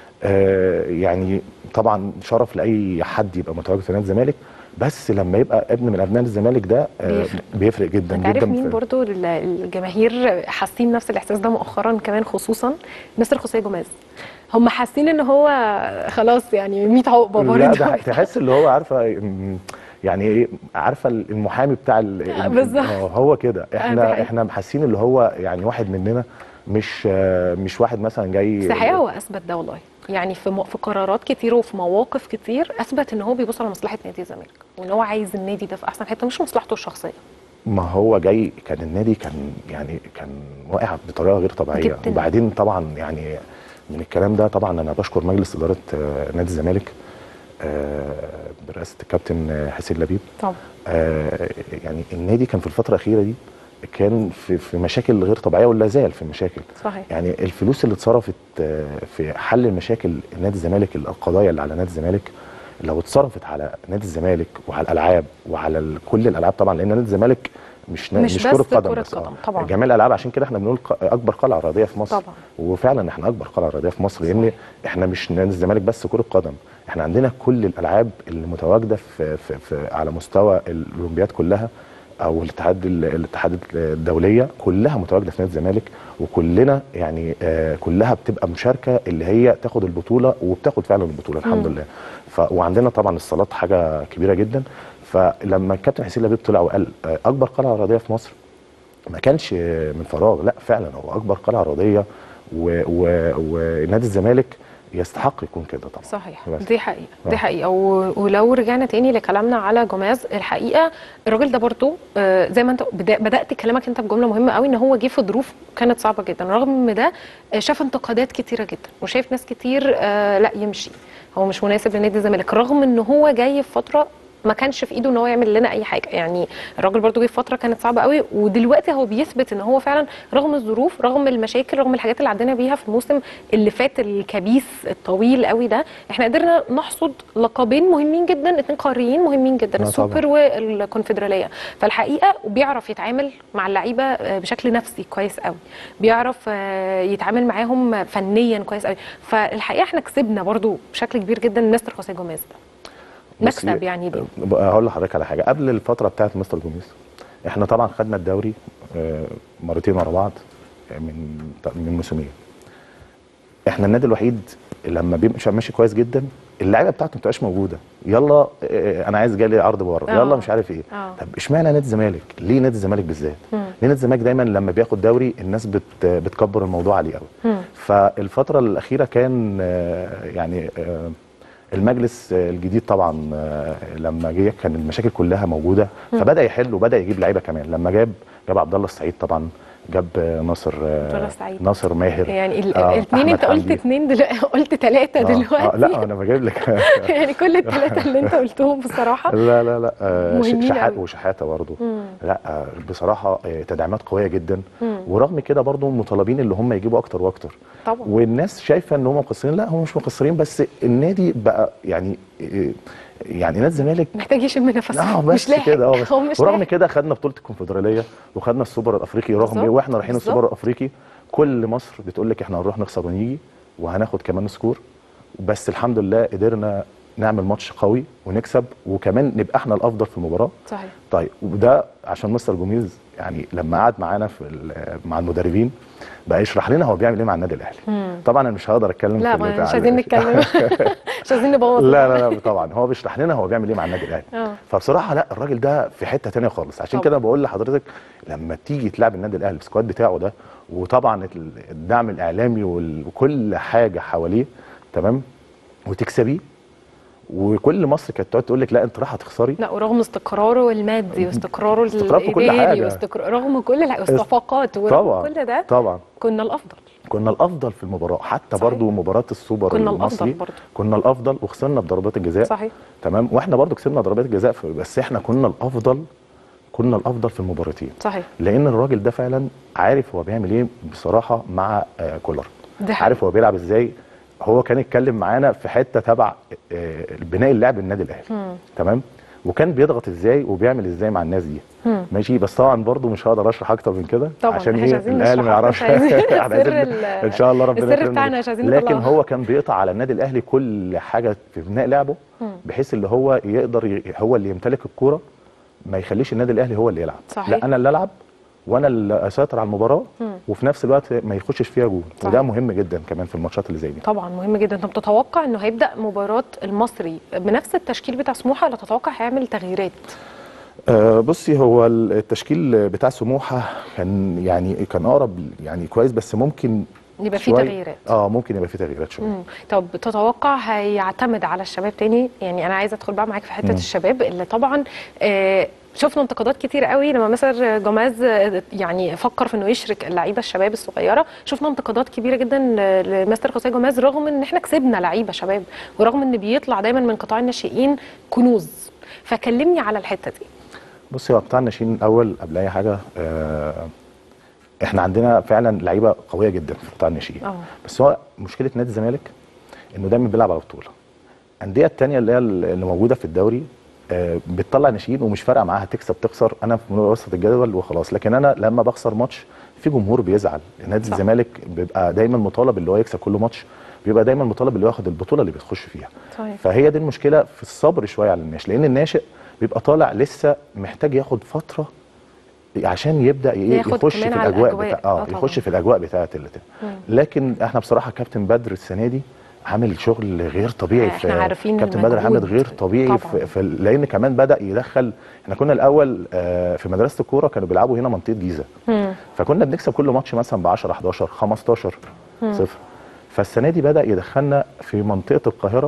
Speaker 6: آه يعني طبعا شرف لاي حد يبقى متواجد في نادي الزمالك بس لما يبقى ابن من ابناء الزمالك ده آه
Speaker 1: بيفرق.
Speaker 6: بيفرق جدا
Speaker 1: انت عارف
Speaker 6: جدا
Speaker 1: مين
Speaker 6: في-
Speaker 1: برضو ال- الجماهير حاسين نفس الاحساس ده مؤخرا كمان خصوصا مستر خوسيه جوميز هم حاسين ان هو خلاص يعني 100 عقبه برضه
Speaker 6: لا ده تحس اللي هو عارفه م- يعني ايه عارفه المحامي بتاع ال-
Speaker 1: بالظبط.
Speaker 6: آه، هو كده
Speaker 1: دي
Speaker 6: احنا
Speaker 1: حقيقة.
Speaker 6: احنا حاسين اللي هو يعني واحد مننا مش آه، مش واحد مثلا جاي
Speaker 1: بس الحقيقه هو اثبت ده والله يعني في م- في قرارات كتير وفي مواقف كتير اثبت ان هو بيبص على مصلحه نادي الزمالك وان هو عايز النادي ده في احسن حته مش مصلحته الشخصيه
Speaker 6: ما هو جاي كان النادي كان يعني كان واقع بطريقه غير طبيعيه
Speaker 1: جداً.
Speaker 6: وبعدين طبعا يعني من الكلام ده طبعا انا بشكر مجلس اداره آه، نادي الزمالك آه، برئاسه الكابتن آه، حسين لبيب
Speaker 1: طبعا
Speaker 6: آه، يعني النادي كان في الفتره الاخيره دي كان في في مشاكل غير طبيعيه ولا زال في مشاكل
Speaker 1: صحيح
Speaker 6: يعني الفلوس اللي اتصرفت آه، في حل المشاكل نادي الزمالك القضايا اللي على نادي الزمالك لو اتصرفت على نادي الزمالك وعلى الالعاب وعلى ال- كل الالعاب طبعا لان نادي الزمالك مش نا-
Speaker 1: مش
Speaker 6: مش
Speaker 1: بس
Speaker 6: كره قدم
Speaker 1: كرة
Speaker 6: بس
Speaker 1: قدم،
Speaker 6: آه.
Speaker 1: طبعا.
Speaker 6: جميع الالعاب عشان كده احنا بنقول ق- اكبر قلعه رياضيه في مصر
Speaker 1: طبعا.
Speaker 6: وفعلا احنا اكبر قلعه رياضيه في مصر لان احنا مش نادي الزمالك بس كره قدم احنا عندنا كل الالعاب اللي متواجده في, في, في على مستوى الاولمبياد كلها او الاتحاد ال- الاتحاد الدوليه كلها متواجده في نادي الزمالك وكلنا يعني آه كلها بتبقى مشاركه اللي هي تاخد البطوله وبتاخد فعلا البطوله الحمد لله ف وعندنا طبعا الصالات حاجه كبيره جدا فلما الكابتن حسين لبيب طلع وقال آه اكبر قلعه رياضيه في مصر ما كانش من فراغ لا فعلا هو اكبر قلعه رياضيه و- و- ونادي الزمالك يستحق يكون كده طبعا
Speaker 1: صحيح
Speaker 6: بس.
Speaker 1: دي حقيقه
Speaker 6: آه.
Speaker 1: دي حقيقه و- ولو رجعنا تاني لكلامنا على جوماز الحقيقه الراجل ده برضو آه، زي ما انت بدا- بدات كلامك انت بجمله مهمه قوي ان هو جه في ظروف كانت صعبه جدا رغم ده آه، شاف انتقادات كتيره جدا وشايف ناس كتير آه، لا يمشي هو مش مناسب لنادي الزمالك رغم ان هو جاي في فتره ما كانش في ايده ان هو يعمل لنا اي حاجه يعني الراجل برضو جه في فتره كانت صعبه قوي ودلوقتي هو بيثبت ان هو فعلا رغم الظروف رغم المشاكل رغم الحاجات اللي عدينا بيها في الموسم اللي فات الكبيس الطويل قوي ده احنا قدرنا نحصد لقبين مهمين جدا اتنين قاريين مهمين جدا
Speaker 6: آه
Speaker 1: السوبر والكونفدراليه فالحقيقه وبيعرف يتعامل مع اللعيبه آه، بشكل نفسي كويس قوي بيعرف آه، يتعامل معاهم فنيا كويس قوي فالحقيقه احنا كسبنا برضو بشكل كبير جدا مستر خوسيه جوميز ده
Speaker 6: بصي،
Speaker 1: مكسب يعني دي
Speaker 6: بقى هقول لحضرتك على حاجه قبل الفتره بتاعت مستر جوميز احنا طبعا خدنا الدوري آه، مرتين ورا بعض آه، من من موسمين احنا النادي الوحيد لما بيبقى ماشي كويس جدا اللعيبه بتاعته ما بتبقاش موجوده يلا آه، انا عايز جالي عرض بره
Speaker 1: آه.
Speaker 6: يلا مش عارف ايه
Speaker 1: آه.
Speaker 6: طب اشمعنى نادي الزمالك ليه نادي الزمالك بالذات ليه نادي الزمالك دايما لما بياخد دوري الناس بت بتكبر الموضوع عليه قوي فالفتره الاخيره كان آه، يعني آه، المجلس آه، الجديد طبعا آه، لما جه كان المشاكل كلها موجوده فبدا يحل وبدا يجيب لعيبه كمان لما جاب جاب عبد الله السعيد طبعا جاب آه، ناصر آه،
Speaker 1: عبد الله السعيد.
Speaker 6: ناصر ماهر
Speaker 1: يعني ال-
Speaker 6: آه،
Speaker 1: الاثنين
Speaker 6: أحمد
Speaker 1: انت قلت
Speaker 6: حمدي.
Speaker 1: اثنين دلوقتي قلت ثلاثه
Speaker 6: آه،
Speaker 1: دلوقتي
Speaker 6: آه لا انا بجيب لك
Speaker 1: يعني كل الثلاثه اللي انت قلتهم بصراحه
Speaker 6: لا لا لا آه، ش-
Speaker 1: مهمين
Speaker 6: شحات
Speaker 1: أوي.
Speaker 6: وشحاته برضه لا آه، بصراحه آه، تدعيمات قويه جدا ورغم كده برضه مطالبين اللي هم يجيبوا اكتر واكتر
Speaker 1: طبعا
Speaker 6: والناس شايفه ان هم مقصرين لا هم مش مقصرين بس النادي بقى يعني آه، يعني نادي الزمالك
Speaker 1: محتاج يشم نفسه
Speaker 6: اه
Speaker 1: مش
Speaker 6: بس
Speaker 1: لاحق
Speaker 6: كده اه بس
Speaker 1: هو مش
Speaker 6: ورغم
Speaker 1: لاحق.
Speaker 6: كده خدنا بطوله الكونفدراليه وخدنا السوبر الافريقي رغم
Speaker 1: بالظبط،
Speaker 6: واحنا رايحين
Speaker 1: بالظبط.
Speaker 6: السوبر الافريقي كل مصر بتقول لك احنا هنروح نخسر ونيجي وهناخد كمان سكور بس الحمد لله قدرنا نعمل ماتش قوي ونكسب وكمان نبقى احنا الافضل في المباراه
Speaker 1: صحيح
Speaker 6: طيب وده عشان مستر جوميز يعني لما قعد معانا في ال- مع المدربين بقى يشرح لنا هو بيعمل ايه مع النادي الاهلي طبعا انا مش هقدر اتكلم
Speaker 1: لا
Speaker 6: في
Speaker 1: ما
Speaker 6: اللي
Speaker 1: مش
Speaker 6: بتاع-
Speaker 1: عايزين نتكلم مش عايزين نبوظ
Speaker 6: لا لا لا طبعا هو بيشرح لنا هو بيعمل ايه مع النادي الاهلي
Speaker 1: آه.
Speaker 6: فبصراحه لا الراجل ده في حته تانية خالص عشان
Speaker 1: طبعا.
Speaker 6: كده بقول لحضرتك لما تيجي تلعب النادي الاهلي السكواد بتاعه ده وطبعا ال- الدعم الاعلامي وال- وكل حاجه حواليه تمام وتكسبيه وكل مصر كانت تقعد تقول لك لا انت رايحه تخسري
Speaker 1: لا ورغم استقراره المادي واستقراره
Speaker 6: استقرار في كل
Speaker 1: الاداري
Speaker 6: حاجة.
Speaker 1: واستقرار رغم كل الح- والصفقات ورغم
Speaker 6: طبعا
Speaker 1: كل ده
Speaker 6: طبعا
Speaker 1: كنا الافضل
Speaker 6: كنا الافضل في المباراه حتى
Speaker 1: صحيح.
Speaker 6: برضو مباراه السوبر
Speaker 1: كنا الأفضل
Speaker 6: المصري
Speaker 1: برضو.
Speaker 6: كنا الافضل وخسرنا بضربات الجزاء
Speaker 1: صحيح
Speaker 6: تمام واحنا برضو كسبنا ضربات الجزاء في- بس احنا كنا الافضل كنا الافضل في المباراتين
Speaker 1: صحيح
Speaker 6: لان الراجل ده فعلا عارف هو بيعمل ايه بصراحه مع آه كولر
Speaker 1: ده حقيقي.
Speaker 6: عارف هو بيلعب ازاي هو كان يتكلم معانا في حته تبع آه بناء اللعب النادي الاهلي تمام وكان بيضغط ازاي وبيعمل ازاي مع الناس دي ماشي بس طبعا برضو مش هقدر اشرح اكتر من كده
Speaker 1: طبعا
Speaker 6: عشان
Speaker 1: إحنا
Speaker 6: ايه
Speaker 1: مش عايزين
Speaker 6: الاهلي ما
Speaker 1: نشرح،
Speaker 6: يعرفش
Speaker 1: مش عايزين
Speaker 6: إحنا
Speaker 1: سر
Speaker 6: عايزين-
Speaker 1: ال-
Speaker 6: ان شاء الله ربنا
Speaker 1: السر
Speaker 6: يكرمنا.
Speaker 1: بتاعنا مش عايزين
Speaker 6: لكن
Speaker 1: نطلعه.
Speaker 6: هو كان بيقطع على النادي الاهلي كل حاجه في بناء لعبه بحيث اللي هو يقدر ي- هو اللي يمتلك الكوره ما يخليش النادي الاهلي هو اللي يلعب
Speaker 1: صحيح.
Speaker 6: لا انا اللي العب وانا اللي اسيطر على المباراه وفي نفس الوقت ما يخشش فيها جول
Speaker 1: صحيح.
Speaker 6: وده مهم جدا كمان في الماتشات اللي زي دي
Speaker 1: طبعا مهم جدا انت بتتوقع انه هيبدا مباراه المصري بنفس التشكيل بتاع سموحه ولا تتوقع هيعمل تغييرات
Speaker 6: أه بصي هو التشكيل بتاع سموحه كان يعني كان اقرب يعني كويس بس ممكن
Speaker 1: يبقى في
Speaker 6: شوية-
Speaker 1: تغييرات
Speaker 6: اه ممكن يبقى في تغييرات شويه
Speaker 1: مم. طب تتوقع هيعتمد على الشباب تاني يعني انا عايزه ادخل بقى معاك في حته
Speaker 6: مم.
Speaker 1: الشباب اللي طبعا آه شفنا انتقادات كتير قوي لما مثلا جوماز آه، يعني فكر في انه يشرك اللعيبه الشباب الصغيره شفنا انتقادات كبيره جدا ل- لمستر خوسيه جوماز رغم ان احنا كسبنا لعيبه شباب ورغم ان بيطلع دايما من قطاع الناشئين كنوز فكلمني على الحته دي
Speaker 6: بصي هو قطاع الناشئين الاول قبل اي حاجه آه احنا عندنا فعلا لعيبه قويه جدا في قطاع الناشئين
Speaker 1: اه.
Speaker 6: بس هو مشكله نادي الزمالك انه دايما بيلعب على بطوله الانديه التانية اللي هي اللي موجوده في الدوري آه بتطلع ناشئين ومش فارقه معاها تكسب تخسر انا في متوسط الجدول وخلاص لكن انا لما بخسر ماتش في جمهور بيزعل نادي
Speaker 1: صح.
Speaker 6: الزمالك بيبقى دايما مطالب اللي هو يكسب كل ماتش بيبقى دايما مطالب اللي هو ياخد البطوله اللي بتخش فيها
Speaker 1: صحيح.
Speaker 6: فهي دي المشكله في الصبر شويه على الناشئ لان الناشئ بيبقى طالع لسه محتاج ياخد فتره عشان يبدا ي-
Speaker 1: ياخد
Speaker 6: يخش في
Speaker 1: كمان على
Speaker 6: الاجواء
Speaker 1: الأجواء.
Speaker 6: بتاع
Speaker 1: آه
Speaker 6: اه
Speaker 1: طبعاً.
Speaker 6: يخش في الاجواء بتاعه اللي لكن احنا بصراحه كابتن بدر السنه دي عامل شغل غير طبيعي
Speaker 1: إحنا
Speaker 6: في
Speaker 1: عارفين
Speaker 6: كابتن بدر
Speaker 1: المجهود.
Speaker 6: عامل غير طبيعي
Speaker 1: طبعاً.
Speaker 6: في, في لان كمان بدا يدخل احنا كنا الاول آه، في مدرسه الكوره كانوا بيلعبوا هنا منطقه جيزه
Speaker 1: مم.
Speaker 6: فكنا بنكسب كل ماتش مثلا ب 10 11 15 صفر فالسنه دي بدا يدخلنا في منطقه القاهره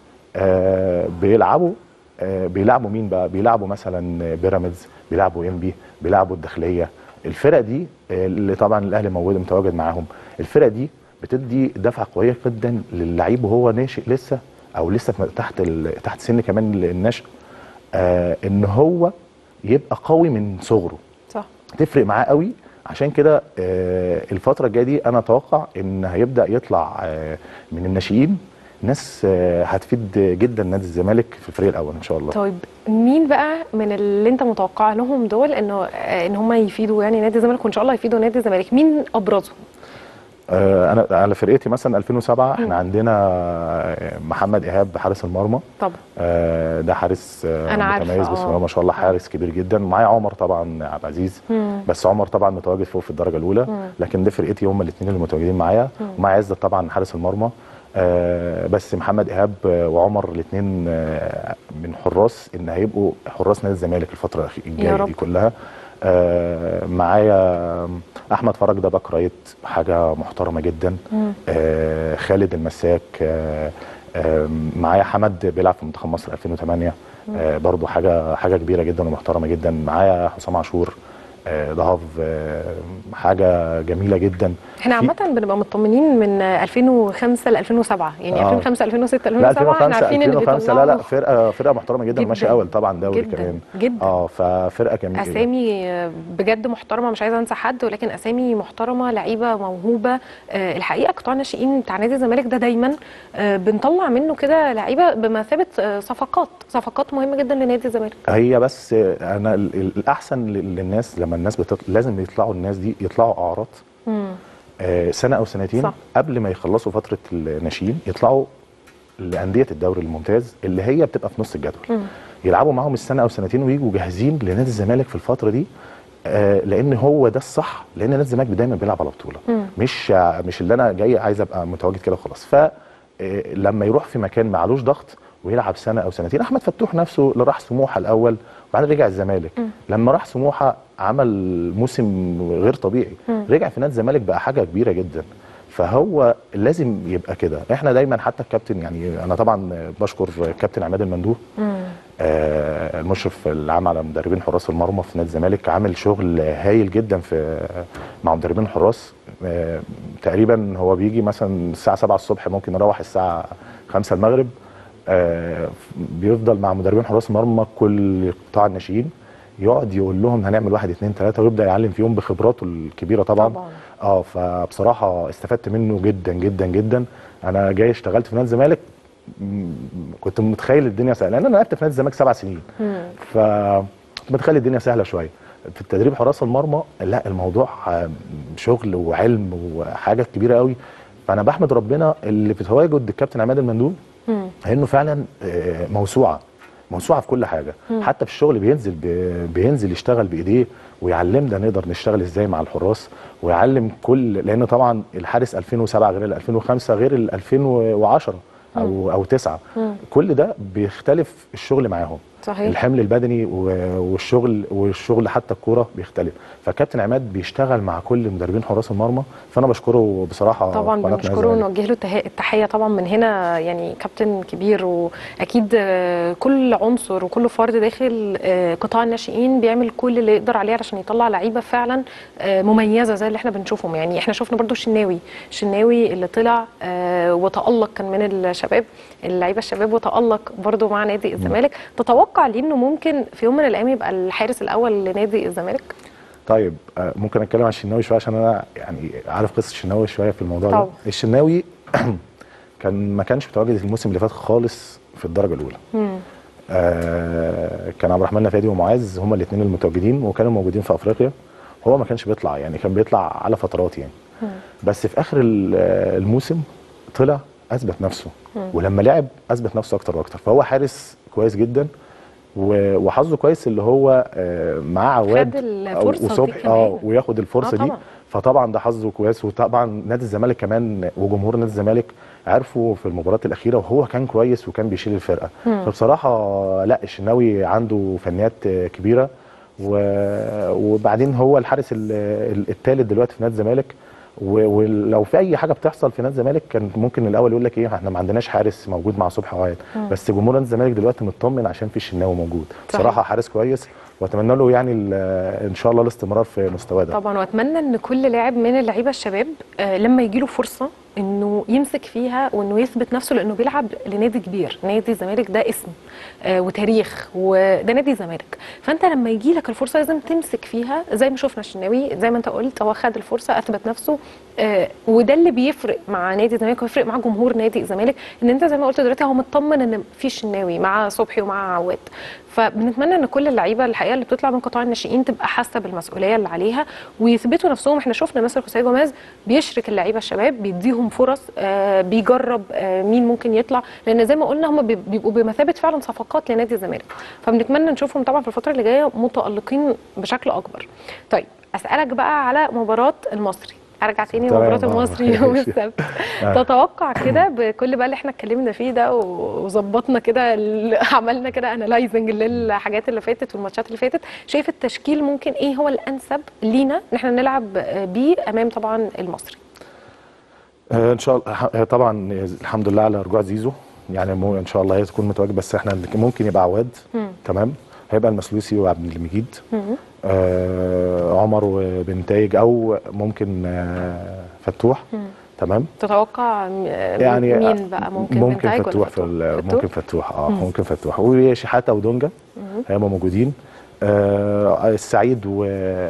Speaker 6: آه بيلعبوا آه بيلعبوا مين بقى بيلعبوا مثلا بيراميدز بيلعبوا انبي بيلعبوا الداخليه الفرق دي آه، اللي طبعا الاهلي موجود متواجد معاهم الفرق دي بتدي دفعه قويه جدا للعيب وهو ناشئ لسه او لسه في- تحت ال- تحت سن كمان النشء آه ان هو يبقى قوي من صغره
Speaker 1: صح
Speaker 6: تفرق معاه قوي عشان كده آه، الفتره الجايه دي انا اتوقع ان هيبدا يطلع آه، من الناشئين ناس آه، هتفيد جدا نادي الزمالك في الفريق الاول ان شاء الله
Speaker 1: طيب مين بقى من اللي انت متوقع لهم دول انه آه، ان هم يفيدوا يعني نادي الزمالك وان شاء الله يفيدوا نادي الزمالك مين ابرزهم
Speaker 6: آه، انا على فرقتي مثلا 2007 احنا عندنا آه، محمد ايهاب حارس المرمى
Speaker 1: طبعا
Speaker 6: آه، ده حارس آه،
Speaker 1: أنا عارفة،
Speaker 6: متميز بسم
Speaker 1: آه.
Speaker 6: الله ما شاء الله حارس كبير جدا معايا عمر طبعا عبد العزيز بس عمر طبعا متواجد فوق في الدرجه الاولى لكن ده فرقتي هم الاثنين اللي متواجدين معايا ومعايا عزت طبعا حارس المرمى آه، بس محمد ايهاب آه، وعمر الاثنين من حراس ان هيبقوا حراس نادي الزمالك الفتره الأخي- الجايه
Speaker 1: رب.
Speaker 6: دي كلها آه، معايا احمد فرج ده باك رايت حاجه محترمه جدا آه، خالد المساك آه، آه، معايا حمد بيلعب في منتخب مصر 2008 آه، برضو حاجه حاجه كبيره جدا ومحترمه جدا معايا حسام عاشور آه، ضهاف آه، حاجه جميله جدا
Speaker 1: احنا
Speaker 6: في-
Speaker 1: عامة بنبقى مطمنين من 2005 ل 2007 يعني
Speaker 6: آه.
Speaker 1: 2005 2006
Speaker 6: لا
Speaker 1: 2007 احنا
Speaker 6: 2005
Speaker 1: عارفين اللي
Speaker 6: 2005 لا لا
Speaker 1: بيطلعوا
Speaker 6: فرقه فرقه محترمه جدا وماشيه
Speaker 1: جداً،
Speaker 6: اول طبعا دوري
Speaker 1: جداً،
Speaker 6: كمان
Speaker 1: جداً.
Speaker 6: اه ففرقه جميله
Speaker 1: اسامي بجد محترمه مش عايزه انسى حد ولكن اسامي محترمه لعيبه موهوبه آه، الحقيقه قطاع الناشئين بتاع نادي الزمالك ده دايما آه، بنطلع منه كده لعيبه بمثابه آه، صفقات صفقات مهمه جدا لنادي الزمالك
Speaker 6: هي بس انا ال- ال- الاحسن لل- للناس لما الناس بتطلع لازم يطلعوا الناس دي يطلعوا اعراض آه، سنه او سنتين
Speaker 1: صح.
Speaker 6: قبل ما يخلصوا فتره الناشئين يطلعوا لانديه الدوري الممتاز اللي هي بتبقى في نص الجدول يلعبوا معاهم السنه او سنتين ويجوا جاهزين لنادي الزمالك في الفتره دي آه، لان هو ده الصح لان نادي الزمالك دايما بيلعب على بطوله مش مش اللي انا جاي عايز ابقى متواجد كده وخلاص ف آه، لما يروح في مكان معلوش ضغط ويلعب سنه او سنتين احمد فتوح نفسه اللي راح سموحه الاول وبعدين رجع الزمالك لما راح سموحه عمل موسم غير طبيعي رجع في نادي الزمالك بقى حاجه كبيره جدا فهو لازم يبقى كده احنا دايما حتى الكابتن يعني انا طبعا بشكر كابتن عماد المندوب آه المشرف العام على مدربين حراس المرمى في نادي الزمالك عامل شغل هايل جدا في مع مدربين الحراس آه تقريبا هو بيجي مثلا الساعه 7 الصبح ممكن يروح الساعه 5 المغرب آه بيفضل مع مدربين حراس المرمى كل قطاع الناشئين يقعد يقول لهم هنعمل واحد اتنين تلاته ويبدا يعلم فيهم بخبراته الكبيره طبعا,
Speaker 1: طبعاً.
Speaker 6: اه فبصراحه استفدت منه جدا جدا جدا انا جاي اشتغلت في نادي الزمالك م- كنت متخيل الدنيا سهله لان انا لعبت في نادي الزمالك سبع سنين ف كنت متخيل الدنيا سهله شويه في التدريب حراس المرمى لا الموضوع آه، شغل وعلم وحاجه كبيره قوي فانا بحمد ربنا اللي في تواجد الكابتن عماد المندوب انه فعلا آه، موسوعه موسوعه في كل حاجه حتى في الشغل بينزل بي- بينزل يشتغل بايديه ويعلمنا نقدر نشتغل ازاي مع الحراس ويعلم كل لان طبعا الحارس 2007 غير ال 2005 غير ال 2010 او او 9 كل ده بيختلف الشغل معاهم
Speaker 1: صحيح.
Speaker 6: الحمل البدني و- والشغل والشغل حتى الكوره بيختلف فكابتن عماد بيشتغل مع كل مدربين حراس المرمى فانا بشكره بصراحه
Speaker 1: طبعا
Speaker 6: قناة
Speaker 1: بنشكره
Speaker 6: نادي الزمالك.
Speaker 1: ونوجه له التها- التحيه طبعا من هنا يعني كابتن كبير واكيد آه، كل عنصر وكل فرد داخل آه، قطاع الناشئين بيعمل كل اللي يقدر عليه علشان يطلع لعيبه فعلا آه، مميزه زي اللي احنا بنشوفهم يعني احنا شفنا برضو الشناوي الشناوي اللي طلع آه، وتالق كان من الشباب اللعيبه الشباب وتالق برضو مع نادي الزمالك تتوقع ليه انه ممكن في يوم من الايام يبقى الحارس الاول لنادي الزمالك
Speaker 6: طيب آه، ممكن اتكلم عن الشناوي شويه عشان انا يعني عارف قصه الشناوي شويه في الموضوع
Speaker 1: طبعا.
Speaker 6: ده الشناوي كان ما كانش متواجد الموسم اللي فات خالص في الدرجه الاولى آه كان عبد الرحمن نفادي ومعاذ هما الاثنين المتواجدين وكانوا موجودين في افريقيا هو ما كانش بيطلع يعني كان بيطلع على فترات يعني بس في اخر ال- آه، الموسم طلع اثبت نفسه ولما لعب اثبت نفسه اكتر واكتر فهو حارس كويس جدا و- وحظه كويس اللي هو آه، معاه عواد
Speaker 1: خد الفرصة دي
Speaker 6: وصبحي
Speaker 1: كمان.
Speaker 6: اه وياخد الفرصه
Speaker 1: آه
Speaker 6: دي
Speaker 1: طبعاً.
Speaker 6: فطبعا ده حظه كويس وطبعا نادي الزمالك كمان وجمهور نادي الزمالك عرفوا في المباراه الاخيره وهو كان كويس وكان بيشيل الفرقه فبصراحه لا الشناوي عنده فنيات آه، كبيره و- وبعدين هو الحارس الثالث دلوقتي في نادي الزمالك و- ولو في اي حاجه بتحصل في نادي الزمالك كان ممكن الاول يقول لك ايه احنا ما عندناش حارس موجود مع صبحي وعاد بس جمهور نادي الزمالك دلوقتي مطمن عشان في الشناوي موجود
Speaker 1: صحيح.
Speaker 6: بصراحه حارس كويس واتمنى له يعني ال- ان شاء الله الاستمرار في مستواه ده
Speaker 1: طبعا واتمنى ان كل لاعب من اللعيبه الشباب آه، لما يجي له فرصه انه يمسك فيها وانه يثبت نفسه لانه بيلعب لنادي كبير نادي الزمالك ده اسم آه، وتاريخ وده نادي الزمالك فانت لما يجي لك الفرصه لازم تمسك فيها زي ما شفنا الشناوي زي ما انت قلت هو خد الفرصه اثبت نفسه آه، وده اللي بيفرق مع نادي الزمالك ويفرق مع جمهور نادي الزمالك ان انت زي ما قلت دلوقتي هو مطمن ان في الشناوي مع صبحي ومع عواد فبنتمنى ان كل اللعيبه الحقيقه اللي بتطلع من قطاع الناشئين تبقى حاسه بالمسؤوليه اللي عليها ويثبتوا نفسهم احنا شفنا مثلا خوسيه جوميز بيشرك اللعيبه الشباب بيديهم فرص آه بيجرب آه مين ممكن يطلع لان زي ما قلنا هم بي- بيبقوا بمثابه فعلا صفقات لنادي الزمالك فبنتمنى نشوفهم طبعا في الفتره اللي جايه متالقين بشكل اكبر طيب اسالك بقى على مباراه المصري ارجع تاني
Speaker 6: تمام،
Speaker 1: لمباراه
Speaker 6: آه،
Speaker 1: المصري يوم
Speaker 6: ماشي.
Speaker 1: السبت
Speaker 6: آه.
Speaker 1: تتوقع كده بكل بقى اللي احنا اتكلمنا فيه ده و- وظبطنا كده ال- عملنا كده انالايزنج للحاجات اللي فاتت والماتشات اللي فاتت شايف التشكيل ممكن ايه هو الانسب لينا ان احنا نلعب بيه امام طبعا المصري
Speaker 6: آه، ان شاء الله ح- طبعا الحمد لله على رجوع زيزو يعني مو ان شاء الله هيكون متواجد بس احنا ممكن يبقى عواد تمام هيبقى المسلوسي وعبد المجيد آه عمر وبنتايج او ممكن آه فتوح تمام
Speaker 1: تتوقع م-
Speaker 6: يعني
Speaker 1: مين بقى ممكن
Speaker 6: ممكن
Speaker 1: بنتايج ولا
Speaker 6: فتوح في ال-
Speaker 1: فتوح؟
Speaker 6: ممكن فتوح اه ممكن فتوح وشحاته ودونجا هيبقوا موجودين آه السعيد و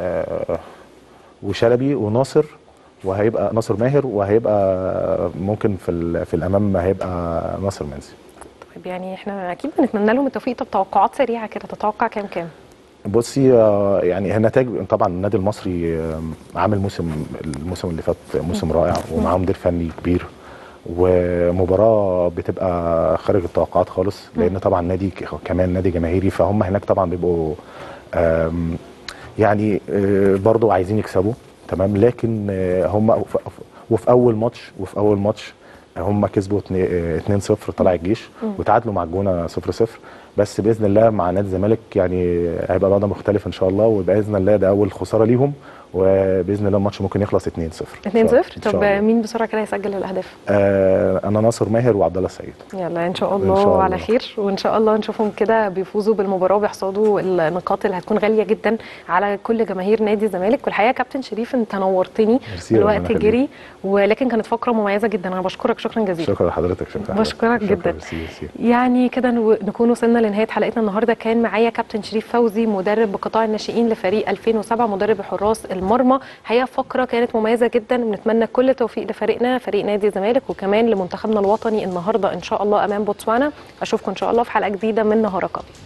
Speaker 6: وشلبي وناصر وهيبقى ناصر ماهر وهيبقى ممكن في ال- في الامام هيبقى ناصر منسي
Speaker 1: طيب يعني احنا اكيد بنتمنى لهم التوفيق طب توقعات سريعه كده تتوقع كام كام
Speaker 6: بصي آه، يعني النتائج طبعا النادي المصري آه، عامل موسم الموسم اللي فات موسم رائع ومعاه مدير فني كبير ومباراه بتبقى خارج التوقعات خالص لان طبعا نادي ك- كمان نادي جماهيري فهم هناك طبعا بيبقوا آم، يعني آه، برضو عايزين يكسبوا تمام لكن آه، هم وف- وفي اول ماتش وفي اول ماتش هم كسبوا 2-0 طلع الجيش وتعادلوا مع الجونه 0-0 بس باذن الله مع نادي الزمالك يعني هيبقى الوضع مختلف ان شاء الله وباذن الله ده اول خساره ليهم وباذن الله الماتش ممكن يخلص 2-0
Speaker 1: 2-0
Speaker 6: إن شاء
Speaker 1: طب
Speaker 6: الله.
Speaker 1: مين بسرعه كده هيسجل الاهداف
Speaker 6: آه انا ناصر ماهر وعبد الله السعيد
Speaker 1: يلا ان شاء
Speaker 6: إن
Speaker 1: الله,
Speaker 6: شاء الله.
Speaker 1: على خير وان شاء الله نشوفهم كده بيفوزوا بالمباراه وبيحصدوا النقاط اللي هتكون غاليه جدا على كل جماهير نادي الزمالك والحقيقه يا كابتن شريف انت نورتني
Speaker 6: ميرسي، ربنا
Speaker 1: الوقت
Speaker 6: يخليك.
Speaker 1: جري ولكن كانت فقره مميزه جدا انا بشكرك شكرا جزيلا
Speaker 6: شكرا لحضرتك شكرا
Speaker 1: بشكرك
Speaker 6: شكرا،
Speaker 1: جدا.
Speaker 6: ميرسي، ميرسي.
Speaker 1: يعني كده نو- نكون وصلنا لنهايه حلقتنا النهارده كان معايا كابتن شريف فوزي مدرب بقطاع الناشئين لفريق 2007 مدرب حراس المرمى هي فقره كانت مميزه جدا بنتمنى كل التوفيق لفريقنا فريق نادي الزمالك وكمان لمنتخبنا الوطني النهارده ان شاء الله امام بوتسوانا اشوفكم ان شاء الله في حلقه جديده من نهارك أبيض.